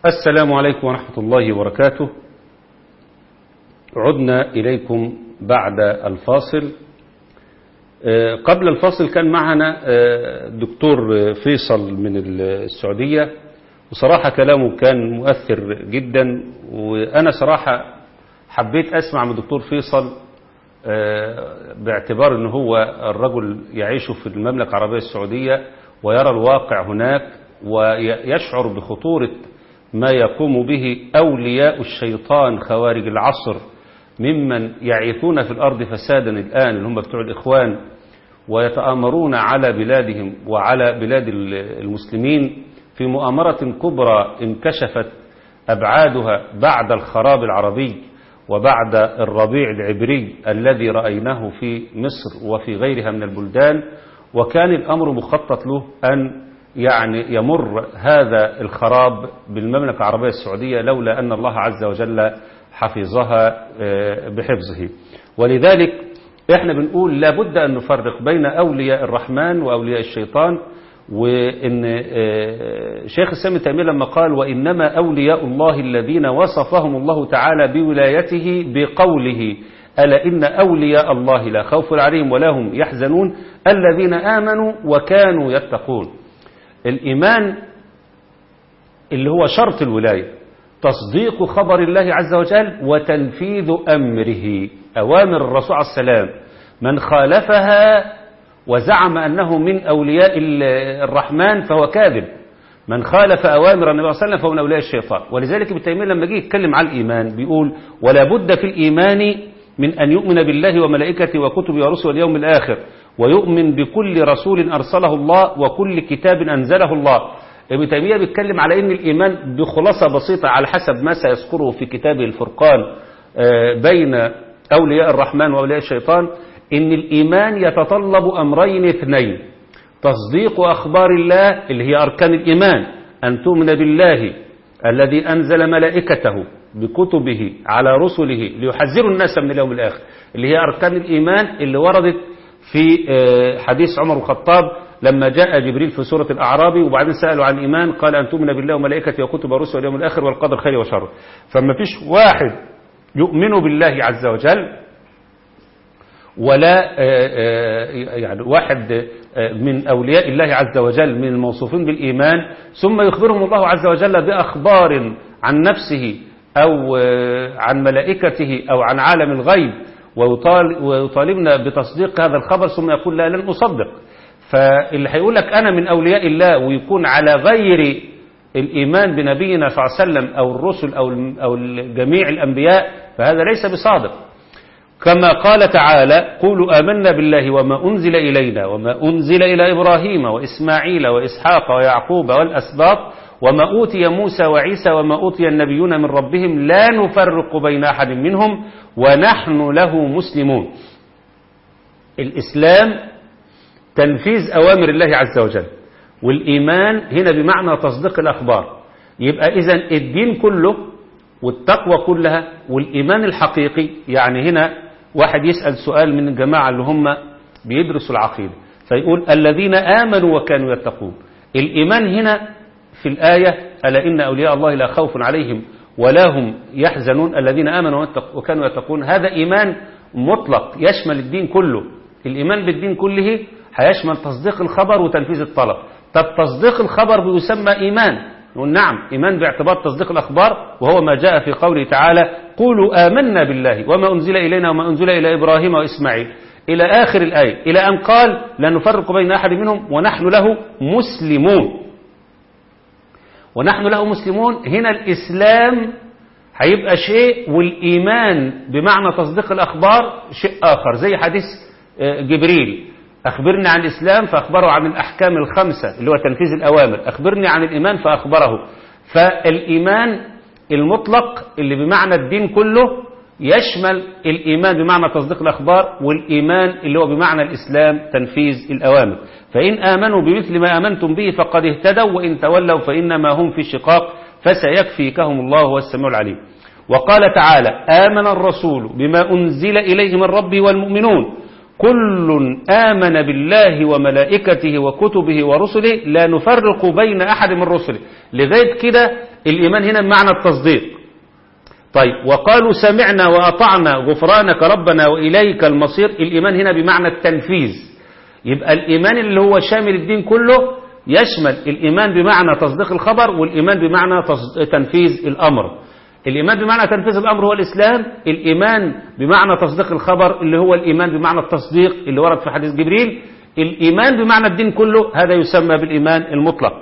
السلام عليكم ورحمة الله وبركاته عدنا إليكم بعد الفاصل قبل الفاصل كان معنا دكتور فيصل من السعودية وصراحة كلامه كان مؤثر جدا وأنا صراحة حبيت أسمع من الدكتور فيصل باعتبار أنه هو الرجل يعيش في المملكة العربية السعودية ويرى الواقع هناك ويشعر بخطورة ما يقوم به أولياء الشيطان خوارج العصر ممن يعيثون في الأرض فسادا الآن اللي هم بتوع الإخوان ويتآمرون على بلادهم وعلى بلاد المسلمين في مؤامرة كبرى انكشفت أبعادها بعد الخراب العربي وبعد الربيع العبري الذي رأيناه في مصر وفي غيرها من البلدان وكان الأمر مخطط له أن يعني يمر هذا الخراب بالمملكة العربية السعودية لولا أن الله عز وجل حفظها بحفظه ولذلك احنا بنقول لابد أن نفرق بين أولياء الرحمن وأولياء الشيطان وإن شيخ السامي تيمية لما قال وإنما أولياء الله الذين وصفهم الله تعالى بولايته بقوله ألا إن أولياء الله لا خوف عليهم ولا هم يحزنون الذين آمنوا وكانوا يتقون الإيمان اللي هو شرط الولاية تصديق خبر الله عز وجل وتنفيذ أمره أوامر الرسول عليه السلام من خالفها وزعم أنه من أولياء الرحمن فهو كاذب من خالف أوامر النبي صلى الله عليه وسلم فهو من أولياء الشيطان ولذلك ابن تيمية لما جه يتكلم عن الإيمان بيقول ولا بد في الإيمان من أن يؤمن بالله وملائكته وكتبه ورسله واليوم الآخر ويؤمن بكل رسول أرسله الله وكل كتاب أنزله الله ابن تيمية بيتكلم على أن الإيمان بخلاصة بسيطة على حسب ما سيذكره في كتابه الفرقان بين أولياء الرحمن وأولياء الشيطان إن الإيمان يتطلب أمرين اثنين تصديق أخبار الله اللي هي أركان الإيمان أن تؤمن بالله الذي أنزل ملائكته بكتبه على رسله ليحذروا الناس من اليوم الآخر اللي هي أركان الإيمان اللي وردت في حديث عمر الخطاب لما جاء جبريل في سورة الأعرابي وبعدين سألوا عن الإيمان قال أن تؤمن بالله وملائكته وكتب ورسله واليوم الآخر والقدر خير وشر فما فيش واحد يؤمن بالله عز وجل ولا يعني واحد من أولياء الله عز وجل من الموصوفين بالإيمان ثم يخبرهم الله عز وجل بأخبار عن نفسه أو عن ملائكته أو عن عالم الغيب ويطالبنا بتصديق هذا الخبر ثم يقول لا لن أصدق فاللي هيقول لك أنا من أولياء الله ويكون على غير الإيمان بنبينا صلى الله عليه وسلم أو الرسل أو أو جميع الأنبياء فهذا ليس بصادق كما قال تعالى قولوا آمنا بالله وما أنزل إلينا وما أنزل إلى إبراهيم وإسماعيل وإسحاق ويعقوب والأسباط وما أوتي موسى وعيسى وما أوتي النبيون من ربهم لا نفرق بين أحد منهم ونحن له مسلمون الإسلام تنفيذ أوامر الله عز وجل والإيمان هنا بمعنى تصديق الأخبار يبقى إذا الدين كله والتقوى كلها والإيمان الحقيقي يعني هنا واحد يسأل سؤال من الجماعة اللي هم بيدرسوا العقيدة فيقول الذين آمنوا وكانوا يتقون الإيمان هنا في الآية ألا إن أولياء الله لا خوف عليهم ولا هم يحزنون الذين آمنوا وكانوا يتقون هذا إيمان مطلق يشمل الدين كله الإيمان بالدين كله هيشمل تصديق الخبر وتنفيذ الطلب طب تصديق الخبر بيسمى إيمان نقول نعم إيمان باعتبار تصديق الأخبار وهو ما جاء في قوله تعالى قولوا آمنا بالله وما أنزل إلينا وما أنزل إلى إبراهيم وإسماعيل إلى آخر الآية إلى أن قال لا نفرق بين أحد منهم ونحن له مسلمون ونحن له مسلمون هنا الإسلام هيبقى شيء والإيمان بمعنى تصديق الأخبار شيء آخر زي حديث جبريل أخبرني عن الإسلام فأخبره عن الأحكام الخمسة اللي هو تنفيذ الأوامر أخبرني عن الإيمان فأخبره فالإيمان المطلق اللي بمعنى الدين كله يشمل الإيمان بمعنى تصديق الأخبار والإيمان اللي هو بمعنى الإسلام تنفيذ الأوامر فإن آمنوا بمثل ما آمنتم به فقد اهتدوا وإن تولوا فإنما هم في شقاق فسيكفيكهم الله هو السميع العليم وقال تعالى آمن الرسول بما أنزل إليه من ربه والمؤمنون كل آمن بالله وملائكته وكتبه ورسله لا نفرق بين أحد من رسله لغاية كده الإيمان هنا بمعنى التصديق طيب وقالوا سمعنا وأطعنا غفرانك ربنا وإليك المصير الإيمان هنا بمعنى التنفيذ يبقى الإيمان اللي هو شامل الدين كله يشمل الإيمان بمعنى تصديق الخبر والإيمان بمعنى تص- تنفيذ الأمر الإيمان بمعنى تنفيذ الأمر هو الإسلام الإيمان بمعنى تصديق الخبر اللي هو الإيمان بمعنى التصديق اللي ورد في حديث جبريل الإيمان بمعنى الدين كله هذا يسمى بالإيمان المطلق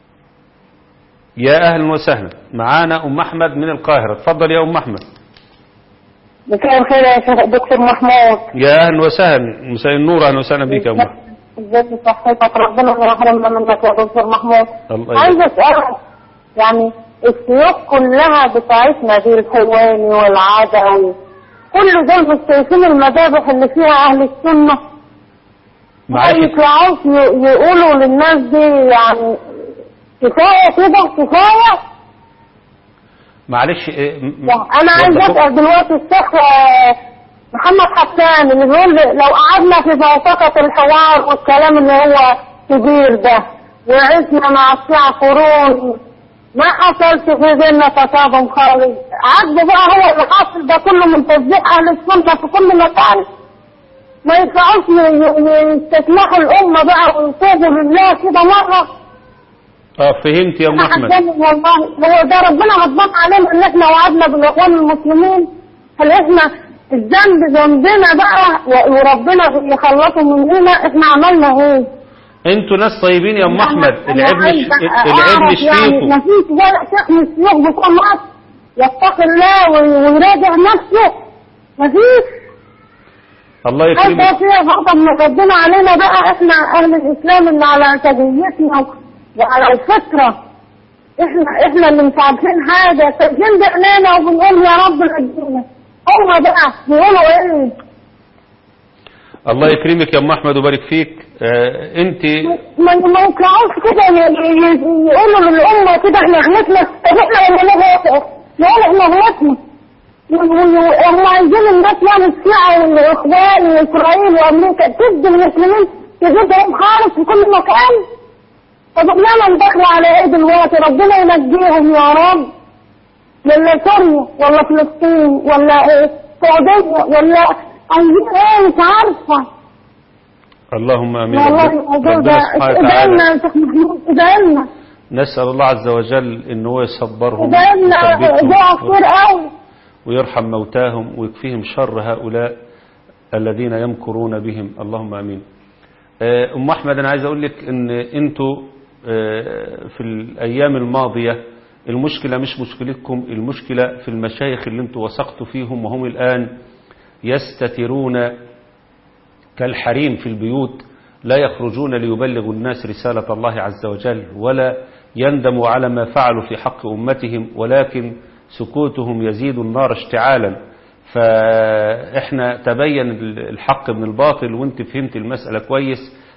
يا أهلا وسهلا معانا أم أحمد من القاهرة اتفضل يا أم أحمد مساء الخير يا شيخ دكتور محمود يا أهلا وسهلا مساء النور أهلا وسهلا بك يا أم أحمد ازيك صحتك ربنا لا يحرمنا منك يا دكتور محمود الله عايزه اسالك يعني السيوف كلها بتاعتنا دي الحلواني والعدوي كل دول مش شايفين المذابح اللي فيها اهل السنه ما معاك يطلعوش ي- يقولوا للناس دي يعني كفايه كده كفايه معلش إيه، م- م- انا عايز وضحوا- اسال دلوقتي الشيخ آه، محمد حسان اللي بيقول لي لو قعدنا في بوتقة الحوار والكلام اللي هو كبير ده وعشنا مع الشيعة قرون ما حصلش في بيننا تصادم خالص عقد بقى هو اللي حاصل ده كله من تشجيع اهل السنه في كل مكان ما يطلعوش ي- ي- يستسمحوا الامه بقى ويتوبوا لله كده مره اه فهمت يا أم أحمد حسن والله هو ده ربنا غضبان علينا ان احنا وعدنا بالاخوان المسلمين هل احنا الذنب ذنبنا بقى و- وربنا يخلصه مننا احنا عملنا ايه؟ انتوا ناس طيبين يا أم أحمد أنا العيب مش عايزة العيب أعرف مش يعني فيكم مفيش ولا شيخ من الشيوخ بتوع مصر يتقي الله وي- ويراجع نفسه مفيش الله هذا يكرمك فيها غضب من ربنا علينا بقى احنا اهل الاسلام اللي على سجيتنا وعلى الفطره احنا احنا اللي مش عارفين حاجه ساجين بعينينا وبنقول يا رب نجينا هم بقى بيقولوا ايه؟ الله يكرمك يا أم أحمد وبارك فيك آه انت ما ما يطلعوش كده ي- ي- ي- يقولوا للامه كده احنا غلطنا طب احنا لما نغلط نقول احنا غلطنا هم عايزين الناس يعني الشيعة والاخوان واسرائيل وامريكا تدي المسلمين تجيبهم خالص في كل مكان طب احنا ندخل على ايه دلوقتي ربنا ينجيهم يا رب ولا سوريا ولا فلسطين ولا ايه السعودية ولا عايزين ايه مش عارفة اللهم امين والله رب- الموضوع ربنا ده سبحانه ادعي لنا وتعالى يا شيخ محمود ادعي لنا نسأل الله عز وجل ان هو يصبرهم ادعي لنا ويثبتهم دعاء كتير قوي ويرحم موتاهم ويكفيهم شر هؤلاء الذين يمكرون بهم اللهم امين آه، ام احمد انا عايز اقول لك ان انتوا آه، في الايام الماضيه المشكله مش مشكلتكم المشكله في المشايخ اللي انتوا وثقتوا فيهم وهم الان يستترون كالحريم في البيوت لا يخرجون ليبلغوا الناس رسالة الله عز وجل ولا يندموا على ما فعلوا في حق أمتهم ولكن سكوتهم يزيد النار اشتعالا فإحنا تبين الحق من الباطل وانت فهمت المسألة كويس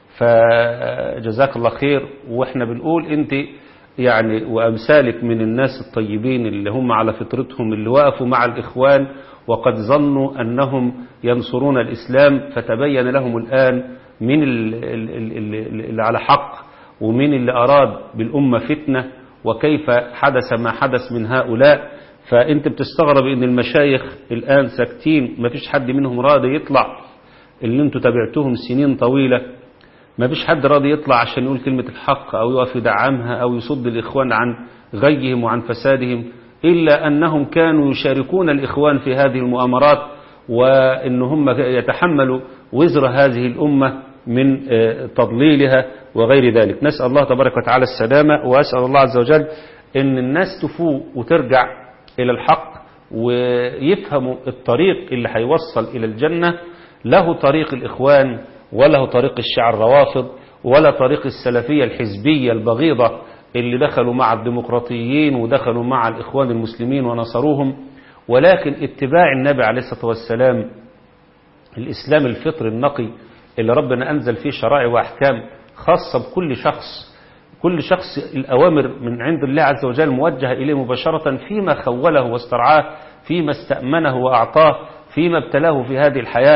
فجزاك الله خير واحنا بنقول انت يعني وأمثالك من الناس الطيبين اللي هم على فطرتهم اللي وقفوا مع الإخوان وقد ظنوا أنهم ينصرون الإسلام فتبين لهم الآن من اللي على حق ومن اللي أراد بالأمة فتنة وكيف حدث ما حدث من هؤلاء فأنت بتستغرب أن المشايخ الآن ساكتين ما فيش حد منهم راضي يطلع اللي انتوا تابعتوهم سنين طويلة ما فيش حد راضي يطلع عشان يقول كلمة الحق أو يقف يدعمها أو يصد الإخوان عن غيهم وعن فسادهم إلا أنهم كانوا يشاركون الإخوان في هذه المؤامرات وأن هم يتحملوا وزر هذه الأمة من تضليلها وغير ذلك نسأل الله تبارك وتعالى السلامة وأسأل الله عز وجل أن الناس تفوق وترجع إلى الحق ويفهموا الطريق اللي هيوصل إلى الجنة له طريق الإخوان وله طريق الشيعة الروافض ولا طريق السلفية الحزبية البغيضة اللي دخلوا مع الديمقراطيين ودخلوا مع الإخوان المسلمين ونصروهم ولكن اتباع النبي عليه الصلاة والسلام الإسلام الفطر النقي اللي ربنا أنزل فيه شرائع وأحكام خاصة بكل شخص كل شخص الأوامر من عند الله عز وجل موجهة إليه مباشرة فيما خوله واسترعاه فيما استأمنه وأعطاه فيما ابتلاه في هذه الحياة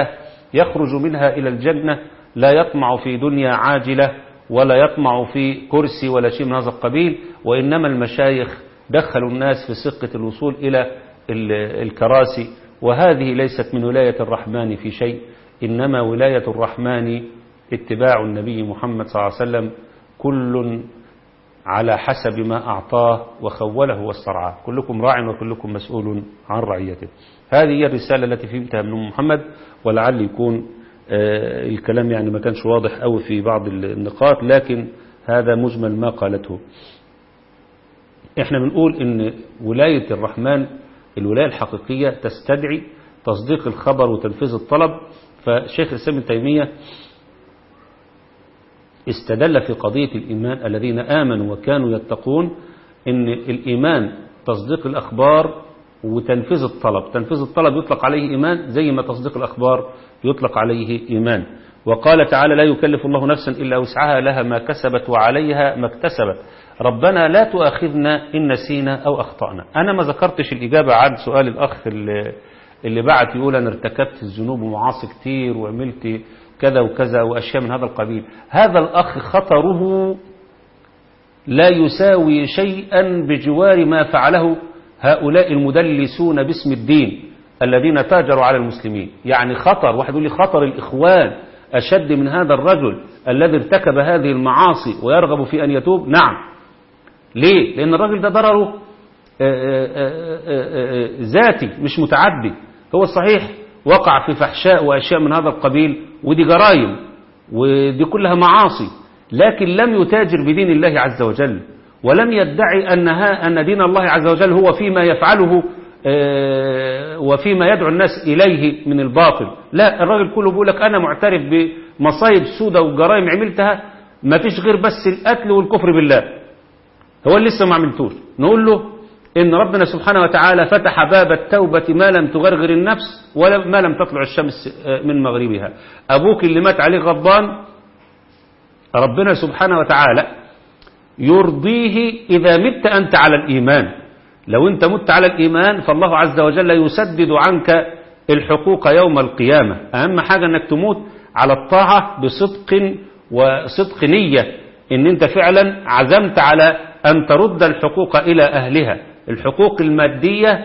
يخرج منها إلى الجنة لا يطمع في دنيا عاجلة ولا يطمع في كرسي ولا شيء من هذا القبيل وإنما المشايخ دخلوا الناس في سقة الوصول إلى الكراسي وهذه ليست من ولاية الرحمن في شيء إنما ولاية الرحمن اتباع النبي محمد صلى الله عليه وسلم كل على حسب ما أعطاه وخوله واسترعاه كلكم راع وكلكم مسؤول عن رعيته هذه هي الرسالة التي فهمتها من محمد ولعل يكون آه الكلام يعني ما كانش واضح أو في بعض النقاط لكن هذا مجمل ما قالته احنا بنقول ان ولاية الرحمن الولاية الحقيقية تستدعي تصديق الخبر وتنفيذ الطلب فشيخ الإسلام ابن تيمية استدل في قضية الإيمان الذين آمنوا وكانوا يتقون ان الإيمان تصديق الأخبار وتنفيذ الطلب تنفيذ الطلب يطلق عليه إيمان زي ما تصديق الأخبار يطلق عليه إيمان وقال تعالى لا يكلف الله نفسا إلا وسعها لها ما كسبت وعليها ما اكتسبت ربنا لا تؤاخذنا إن نسينا أو أخطأنا أنا ما ذكرتش الإجابة عن سؤال الأخ اللي, اللي بعت يقول أنا ارتكبت الذنوب ومعاصي كتير وعملت كذا وكذا وأشياء من هذا القبيل هذا الأخ خطره لا يساوي شيئا بجوار ما فعله هؤلاء المدلسون باسم الدين الذين تاجروا على المسلمين يعني خطر واحد يقول لي خطر الإخوان أشد من هذا الرجل الذي ارتكب هذه المعاصي ويرغب في أن يتوب نعم ليه لأن الراجل ده ضرره ذاتي مش متعدي هو صحيح وقع في فحشاء وأشياء من هذا القبيل ودي جرائم ودي كلها معاصي لكن لم يتاجر بدين الله عز وجل ولم يدعي أنها أن دين الله عز وجل هو فيما يفعله وفيما يدعو الناس إليه من الباطل لا الراجل كله بيقول لك أنا معترف بمصايب سودة وجرائم عملتها ما فيش غير بس القتل والكفر بالله هو اللي لسه ما عملتوش نقول له إن ربنا سبحانه وتعالى فتح باب التوبة ما لم تغرغر النفس ولا ما لم تطلع الشمس من مغربها أبوك اللي مات عليه غضبان ربنا سبحانه وتعالى يرضيه إذا مت أنت على الإيمان لو أنت مت على الإيمان فالله عز وجل يسدد عنك الحقوق يوم القيامة أهم حاجة أنك تموت على الطاعة بصدق وصدق نية إن أنت فعلا عزمت على أن ترد الحقوق إلى أهلها الحقوق المادية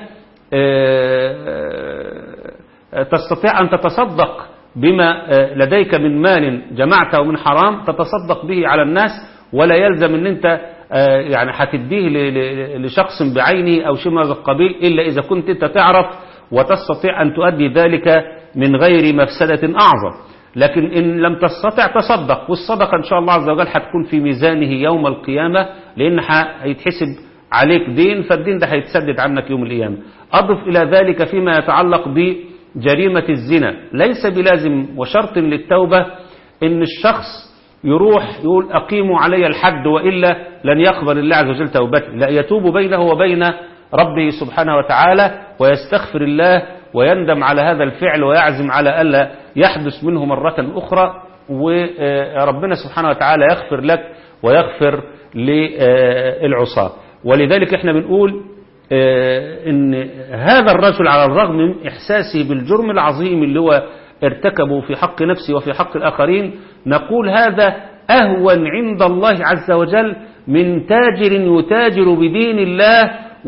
تستطيع أن تتصدق بما لديك من مال جمعته من حرام تتصدق به على الناس ولا يلزم ان انت يعني هتديه لشخص بعينه او شيء من هذا القبيل الا اذا كنت انت تعرف وتستطيع ان تؤدي ذلك من غير مفسدة اعظم لكن ان لم تستطع تصدق والصدقة ان شاء الله عز وجل هتكون في ميزانه يوم القيامة لان هيتحسب عليك دين فالدين ده هيتسدد عنك يوم القيامة اضف الى ذلك فيما يتعلق بجريمة الزنا ليس بلازم وشرط للتوبة ان الشخص يروح يقول أقيموا علي الحد وإلا لن يقبل الله عز وجل توبتي لا يتوب بينه وبين ربه سبحانه وتعالى ويستغفر الله ويندم على هذا الفعل ويعزم على ألا يحدث منه مرة أخرى وربنا سبحانه وتعالى يغفر لك ويغفر للعصاة ولذلك احنا بنقول ان هذا الرجل على الرغم من إحساسه بالجرم العظيم اللي هو ارتكبوا في حق نفسه وفي حق الآخرين نقول هذا أهون عند الله عز وجل من تاجر يتاجر بدين الله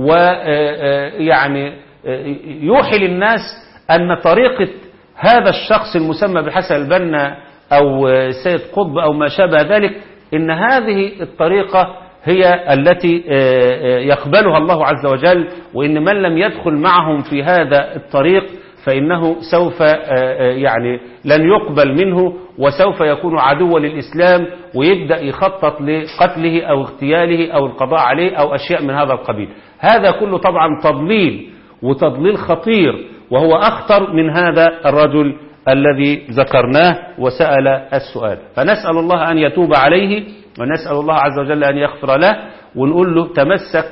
ويعني يوحي للناس أن طريقة هذا الشخص المسمى بحسن البنا أو سيد قطب أو ما شابه ذلك إن هذه الطريقة هي التي يقبلها الله عز وجل وإن من لم يدخل معهم في هذا الطريق فإنه سوف يعني لن يقبل منه وسوف يكون عدوا للإسلام ويبدأ يخطط لقتله أو اغتياله أو القضاء عليه أو أشياء من هذا القبيل هذا كله طبعا تضليل وتضليل خطير وهو أخطر من هذا الرجل الذي ذكرناه وسأل السؤال فنسأل الله أن يتوب عليه ونسأل الله عز وجل أن يغفر له ونقول له تمسك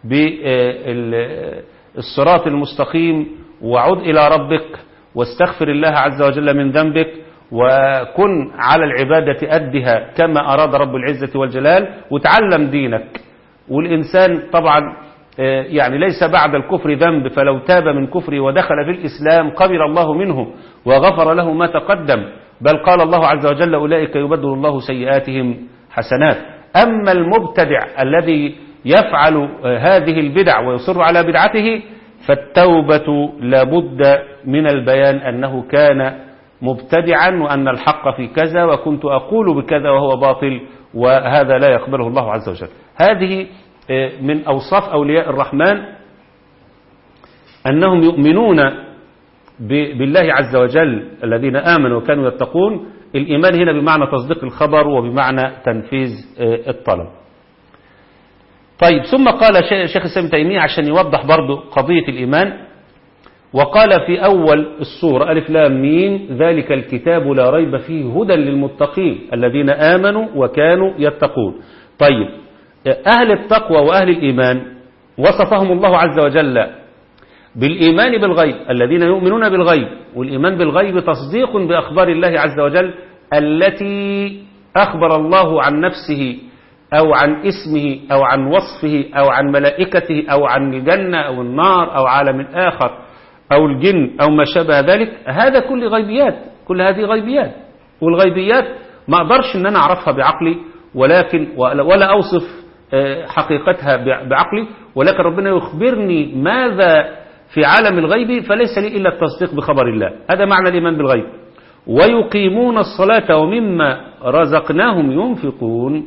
بالصراط المستقيم وعد إلى ربك واستغفر الله عز وجل من ذنبك وكن على العبادة أدها كما أراد رب العزة والجلال وتعلم دينك والإنسان طبعا يعني ليس بعد الكفر ذنب فلو تاب من كفره ودخل في الإسلام قبل الله منه وغفر له ما تقدم بل قال الله عز وجل أولئك يبدل الله سيئاتهم حسنات أما المبتدع الذي يفعل هذه البدع ويصر على بدعته فالتوبة لابد من البيان أنه كان مبتدعا وأن الحق في كذا وكنت أقول بكذا وهو باطل وهذا لا يقبله الله عز وجل هذه من أوصاف أولياء الرحمن أنهم يؤمنون بالله عز وجل الذين آمنوا وكانوا يتقون الإيمان هنا بمعنى تصديق الخبر وبمعنى تنفيذ الطلب طيب ثم قال شيخ السلام تيمية عشان يوضح برضو قضية الإيمان وقال في أول السورة ألف لام مين ذلك الكتاب لا ريب فيه هدى للمتقين الذين آمنوا وكانوا يتقون طيب أهل التقوى وأهل الإيمان وصفهم الله عز وجل بالإيمان بالغيب الذين يؤمنون بالغيب والإيمان بالغيب تصديق بأخبار الله عز وجل التي أخبر الله عن نفسه أو عن اسمه أو عن وصفه أو عن ملائكته أو عن الجنة أو النار أو عالم آخر أو الجن أو ما شابه ذلك هذا كل غيبيات كل هذه غيبيات والغيبيات ما أقدرش أن أنا أعرفها بعقلي ولكن ولا أوصف حقيقتها بعقلي ولكن ربنا يخبرني ماذا في عالم الغيب فليس لي إلا التصديق بخبر الله هذا معنى الإيمان بالغيب ويقيمون الصلاة ومما رزقناهم ينفقون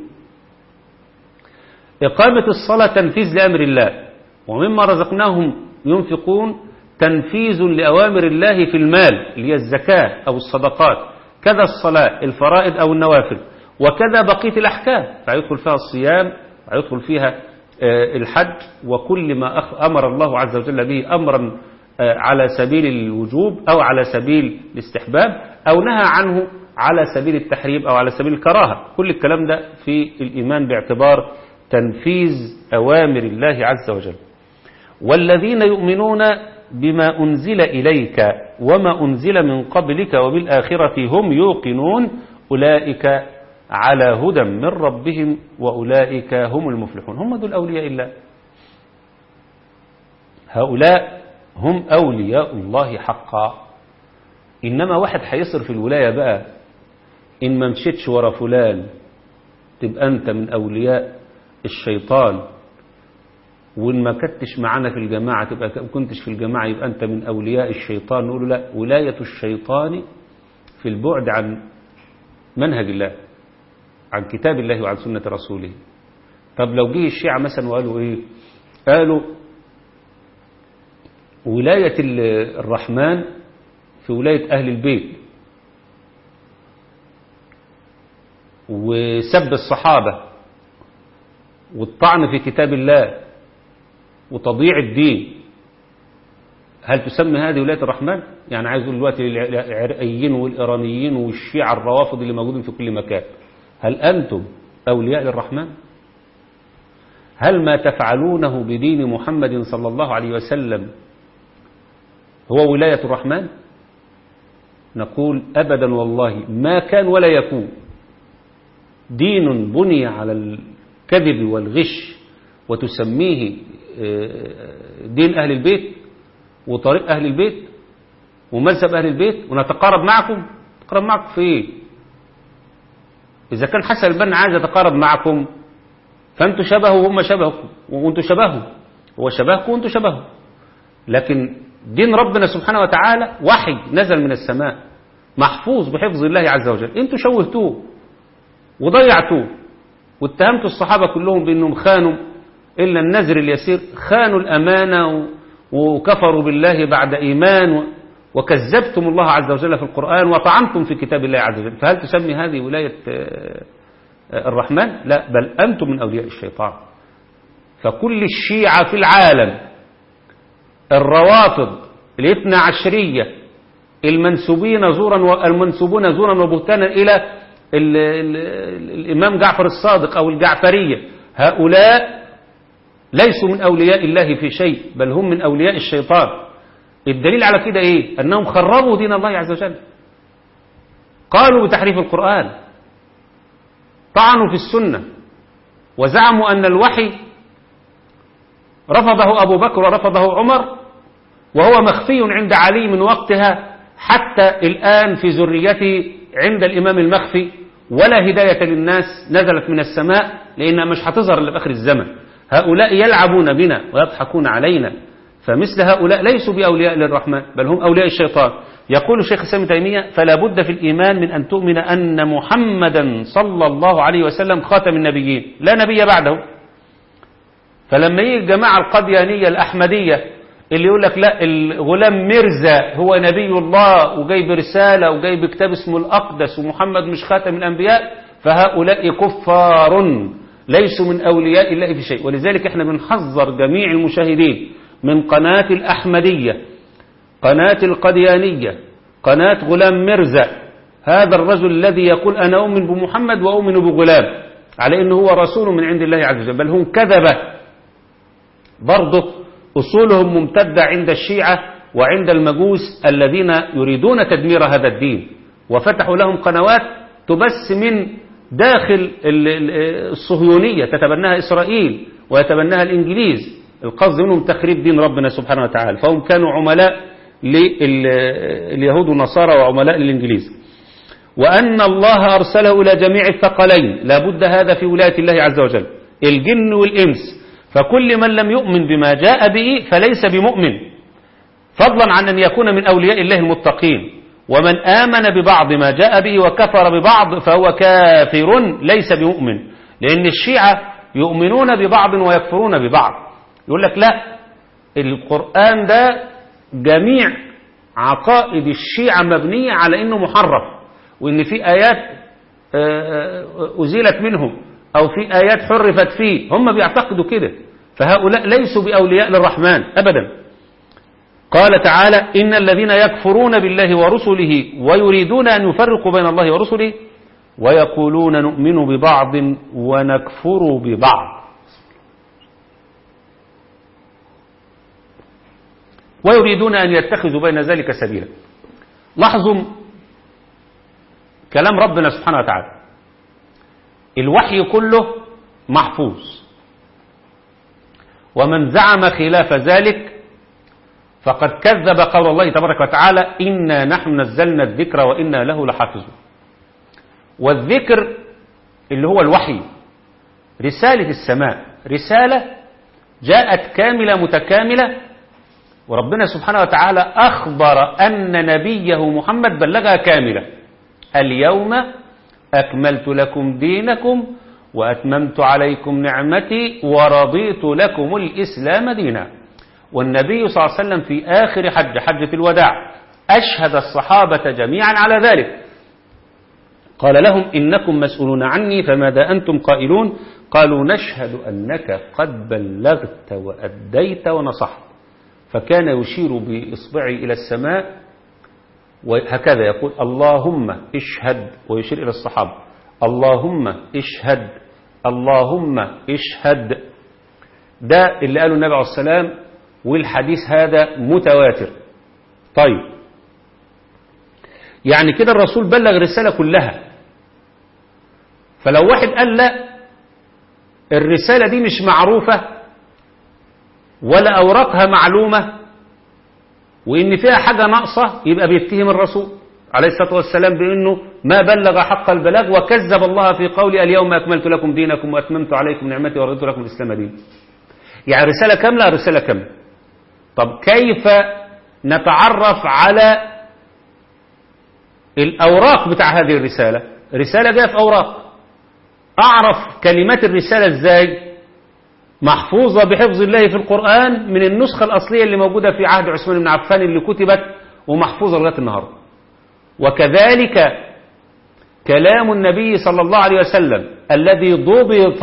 إقامة الصلاة تنفيذ لأمر الله ومما رزقناهم ينفقون تنفيذ لأوامر الله في المال اللي هي الزكاة أو الصدقات كذا الصلاة الفرائض أو النوافل وكذا بقية الأحكام فيدخل فيها الصيام ويدخل فيها الحج وكل ما أمر الله عز وجل به أمرا على سبيل الوجوب أو على سبيل الاستحباب أو نهى عنه على سبيل التحريم أو على سبيل الكراهة كل الكلام ده في الإيمان باعتبار تنفيذ أوامر الله عز وجل والذين يؤمنون بما أنزل إليك وما أنزل من قبلك وبالآخرة هم يوقنون أولئك على هدى من ربهم وأولئك هم المفلحون هم دول أولياء الله هؤلاء هم أولياء الله حقا إنما واحد هيصر في الولاية بقى إن ما مشيتش ورا فلان تبقى أنت من أولياء الشيطان وإن ما كنتش معانا في الجماعة تبقى كنتش في الجماعة يبقى أنت من أولياء الشيطان نقول لا ولاية الشيطان في البعد عن منهج الله عن كتاب الله وعن سنة رسوله طب لو جه الشيعة مثلا وقالوا إيه قالوا ولاية الرحمن في ولاية أهل البيت وسب الصحابة والطعن في كتاب الله وتضييع الدين هل تسمى هذه ولاية الرحمن؟ يعني عايز اقول دلوقتي العراقيين والإيرانيين والشيعة الروافض اللي موجودين في كل مكان هل أنتم أولياء للرحمن؟ هل ما تفعلونه بدين محمد صلى الله عليه وسلم هو ولاية الرحمن؟ نقول أبدا والله ما كان ولا يكون دين بني على الكذب والغش وتسميه دين أهل البيت وطريق أهل البيت ومذهب أهل البيت ونتقارب معكم نتقارب معكم في إيه إذا كان حسن البنا عايز يتقارب معكم فأنتوا شبهه وهم شبهكم وأنتوا شبهه هو شبهكم وأنتوا شبهه لكن دين ربنا سبحانه وتعالى وحي نزل من السماء محفوظ بحفظ الله عز وجل انتوا شوهتوه وضيعتوه واتهمتوا الصحابة كلهم بأنهم خانوا إلا النذر اليسير خانوا الأمانة وكفروا بالله بعد إيمان وكذبتم الله عز وجل في القرآن وطعنتم في كتاب الله عز وجل فهل تسمي هذه ولاية الرحمن لا بل أنتم من أولياء الشيطان فكل الشيعة في العالم الروافض الاثنى عشرية المنسوبين زورا المنسوبون زورا وبهتانا إلى ال ال الإمام جعفر الصادق أو الجعفرية هؤلاء ليسوا من أولياء الله في شيء بل هم من أولياء الشيطان الدليل على كده إيه أنهم خربوا دين الله عز وجل قالوا بتحريف القرآن طعنوا في السنة وزعموا أن الوحي رفضه أبو بكر ورفضه عمر وهو مخفي عند علي من وقتها حتى الآن في ذريته عند الإمام المخفي ولا هداية للناس نزلت من السماء لأنها مش هتظهر إلا في آخر الزمن هؤلاء يلعبون بنا ويضحكون علينا فمثل هؤلاء ليسوا بأولياء للرحمن بل هم أولياء الشيطان يقول الشيخ الإسلام تيمية فلا بد في الإيمان من أن تؤمن أن محمدا صلى الله عليه وسلم خاتم النبيين لا نبي بعده فلما يجي الجماعة القديانية الأحمدية اللي يقول لك لا الغلام مرزا هو نبي الله وجايب رسالة وجايب كتاب اسمه الأقدس ومحمد مش خاتم الأنبياء فهؤلاء كفار ليسوا من أولياء الله في شيء ولذلك احنا بنحذر جميع المشاهدين من قناة الأحمدية قناة القديانية قناة غلام مرزا هذا الرجل الذي يقول أنا أؤمن بمحمد وأؤمن بغلام على أنه هو رسول من عند الله عز وجل بل هم كذبة برضه أصولهم ممتدة عند الشيعة وعند المجوس الذين يريدون تدمير هذا الدين وفتحوا لهم قنوات تبث من داخل الصهيونية تتبناها إسرائيل ويتبناها الإنجليز القصد منهم تخريب دين ربنا سبحانه وتعالى فهم كانوا عملاء لليهود والنصارى وعملاء للإنجليز وأن الله أرسله إلى جميع الثقلين لابد هذا في ولاية الله عز وجل الجن والإنس فكل من لم يؤمن بما جاء به فليس بمؤمن فضلا عن أن يكون من أولياء الله المتقين ومن آمن ببعض ما جاء به وكفر ببعض فهو كافر ليس بمؤمن لأن الشيعة يؤمنون ببعض ويكفرون ببعض يقول لك لا القرآن ده جميع عقائد الشيعة مبنية على أنه محرف وأن في آيات أزيلت منهم أو في آيات حرفت فيه هم بيعتقدوا كده فهؤلاء ليسوا بأولياء للرحمن أبدا قال تعالى إن الذين يكفرون بالله ورسله ويريدون أن يفرقوا بين الله ورسله ويقولون نؤمن ببعض ونكفر ببعض ويريدون أن يتخذوا بين ذلك سبيلا لاحظوا كلام ربنا سبحانه وتعالى الوحي كله محفوظ ومن زعم خلاف ذلك فقد كذب قول الله تبارك وتعالى إنا نحن نزلنا الذكر وإنا له لحافظون والذكر اللي هو الوحي رسالة السماء رسالة جاءت كاملة متكاملة وربنا سبحانه وتعالى أخبر أن نبيه محمد بلغها كاملة اليوم أكملت لكم دينكم وأتممت عليكم نعمتي ورضيت لكم الإسلام دينا والنبي صلى الله عليه وسلم في آخر حج حجة الوداع أشهد الصحابة جميعا على ذلك قال لهم إنكم مسؤولون عني فماذا أنتم قائلون قالوا نشهد أنك قد بلغت وأديت ونصحت فكان يشير بإصبعه إلى السماء وهكذا يقول اللهم اشهد ويشير إلى الصحابة اللهم اشهد اللهم اشهد ده اللي قاله النبي عليه السلام والحديث هذا متواتر طيب يعني كده الرسول بلغ الرسالة كلها فلو واحد قال لا الرسالة دي مش معروفة ولا أوراقها معلومة وإن فيها حاجة ناقصة يبقى بيتهم الرسول عليه الصلاة والسلام بأنه ما بلغ حق البلاغ وكذب الله في قوله اليوم أكملت لكم دينكم وأتممت عليكم نعمتي ورضيت لكم الإسلام دين يعني رسالة كاملة رسالة كاملة طب كيف نتعرف على الأوراق بتاع هذه الرسالة رسالة جاء في أوراق أعرف كلمات الرسالة إزاي محفوظة بحفظ الله في القرآن من النسخة الأصلية اللي موجودة في عهد عثمان بن عفان اللي كتبت ومحفوظة لغاية النهاردة وكذلك كلام النبي صلى الله عليه وسلم الذي ضبط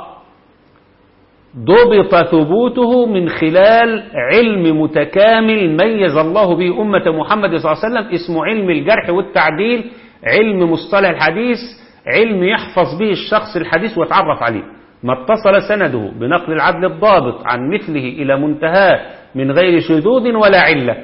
ضبط ثبوته من خلال علم متكامل ميز الله به أمة محمد صلى الله عليه وسلم اسمه علم الجرح والتعديل علم مصطلح الحديث علم يحفظ به الشخص الحديث ويتعرف عليه ما اتصل سنده بنقل العدل الضابط عن مثله إلى منتهاه من غير شذوذ ولا علة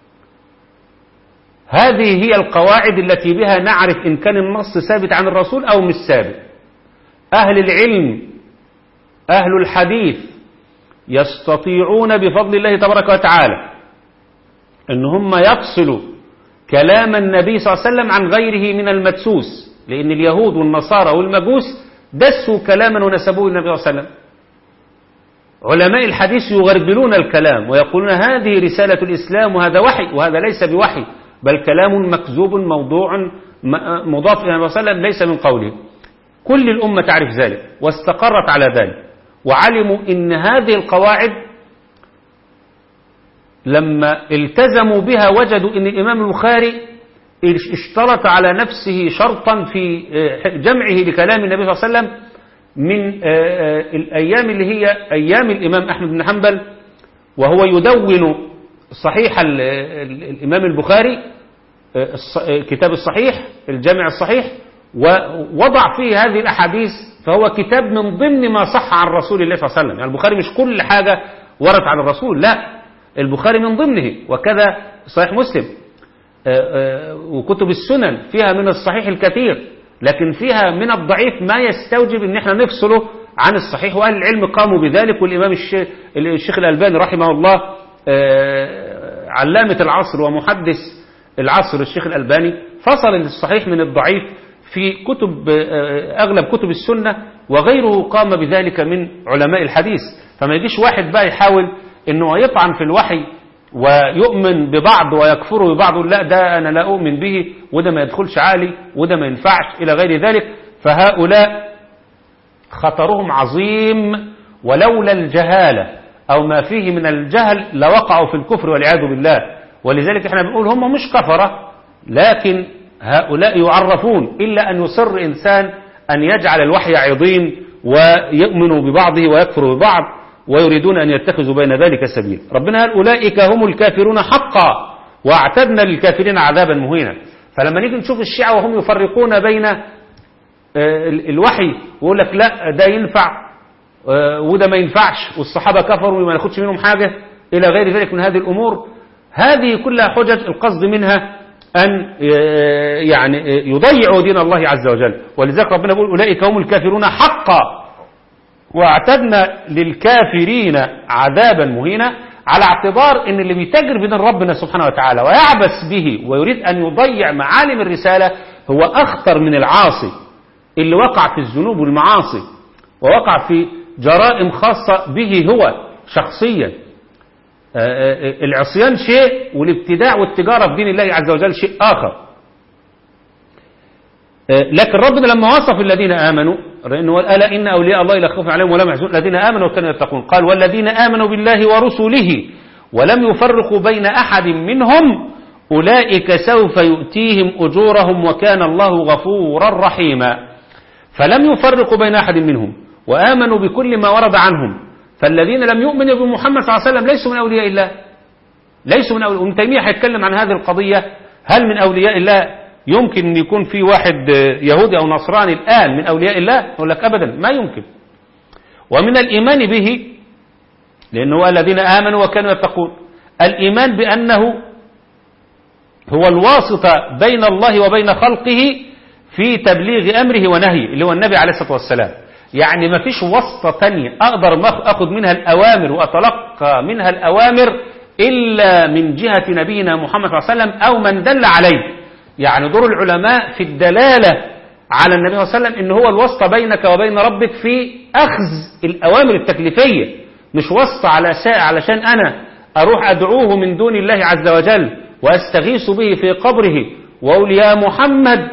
هذه هي القواعد التي بها نعرف إن كان النص ثابت عن الرسول أو مش ثابت أهل العلم أهل الحديث يستطيعون بفضل الله تبارك وتعالى ان هم يفصلوا كلام النبي صلى الله عليه وسلم عن غيره من المدسوس لان اليهود والنصارى والمجوس دسوا كلاما ونسبوه للنبي صلى الله عليه وسلم علماء الحديث يغربلون الكلام ويقولون هذه رسالة الإسلام وهذا وحي وهذا ليس بوحي بل كلام مكذوب موضوع مضاف إلى النبي صلى الله عليه وسلم ليس من قوله كل الأمة تعرف ذلك واستقرت على ذلك وعلموا إن هذه القواعد لما التزموا بها وجدوا إن الإمام البخاري اشترط على نفسه شرطا في جمعه لكلام النبي صلى الله عليه وسلم من الأيام اللي هي أيام الإمام أحمد بن حنبل وهو يدون صحيح الإمام البخاري كتاب الصحيح الجامع الصحيح ووضع فيه هذه الأحاديث فهو كتاب من ضمن ما صح عن رسول الله صلى الله عليه وسلم يعني البخاري مش كل حاجة وردت عن الرسول لا البخاري من ضمنه وكذا صحيح مسلم وكتب السنن فيها من الصحيح الكثير لكن فيها من الضعيف ما يستوجب ان احنا نفصله عن الصحيح واهل العلم قاموا بذلك والامام الشيخ الالباني رحمه الله علامة العصر ومحدث العصر الشيخ الالباني فصل الصحيح من الضعيف في كتب اغلب كتب السنة وغيره قام بذلك من علماء الحديث فما يجيش واحد بقى يحاول انه يطعن في الوحي ويؤمن ببعض ويكفر ببعض لا ده أنا لا أؤمن به وده ما يدخلش عالي وده ما ينفعش إلى غير ذلك فهؤلاء خطرهم عظيم ولولا الجهالة أو ما فيه من الجهل لوقعوا في الكفر والعياذ بالله ولذلك احنا بنقول هم مش كفرة لكن هؤلاء يعرفون إلا أن يصر إنسان أن يجعل الوحي عظيم ويؤمن ببعضه ويكفر ببعض ويريدون أن يتخذوا بين ذلك سبيل ربنا قال أولئك هم الكافرون حقا واعتدنا للكافرين عذابا مهينا فلما نيجي نشوف الشيعة وهم يفرقون بين الوحي ويقول لك لا ده ينفع وده ما ينفعش والصحابة كفروا وما ياخدش منهم حاجة إلى غير ذلك من هذه الأمور هذه كلها حجج القصد منها أن يعني يضيعوا دين الله عز وجل ولذلك ربنا يقول أولئك هم الكافرون حقا واعتدنا للكافرين عذابا مهينا على اعتبار ان اللي بيتاجر بدين ربنا سبحانه وتعالى ويعبث به ويريد ان يضيع معالم الرسالة هو اخطر من العاصي اللي وقع في الذنوب والمعاصي ووقع في جرائم خاصة به هو شخصيا العصيان شيء والابتداع والتجارة في دين الله عز وجل شيء آخر لكن ربنا لما وصف الذين آمنوا لأنه ألا إن أولياء الله لا خوف عليهم ولا محزون الذين آمنوا وكانوا يتقون قال والذين آمنوا بالله ورسله ولم يفرقوا بين أحد منهم أولئك سوف يؤتيهم أجورهم وكان الله غفورا رحيما فلم يفرقوا بين أحد منهم وآمنوا بكل ما ورد عنهم فالذين لم يؤمنوا بمحمد صلى الله عليه وسلم ليسوا من أولياء الله ليسوا من أولياء ابن تيمية هيتكلم عن هذه القضية هل من أولياء الله يمكن أن يكون في واحد يهودي أو نصراني الآن من أولياء الله يقول لك أبدا ما يمكن ومن الإيمان به لأنه الذين آمنوا وكانوا يتقون الإيمان بأنه هو الواسطة بين الله وبين خلقه في تبليغ أمره ونهيه اللي هو النبي عليه الصلاة والسلام يعني ما فيش واسطة تانية أقدر أخذ منها الأوامر وأتلقى منها الأوامر إلا من جهة نبينا محمد صلى الله عليه وسلم أو من دل عليه يعني دور العلماء في الدلالة على النبي صلى الله عليه وسلم إن هو الواسطة بينك وبين ربك في أخذ الأوامر التكليفية مش واسطة على علشان أنا أروح أدعوه من دون الله عز وجل وأستغيث به في قبره وأقول يا محمد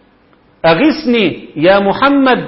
أغثني يا محمد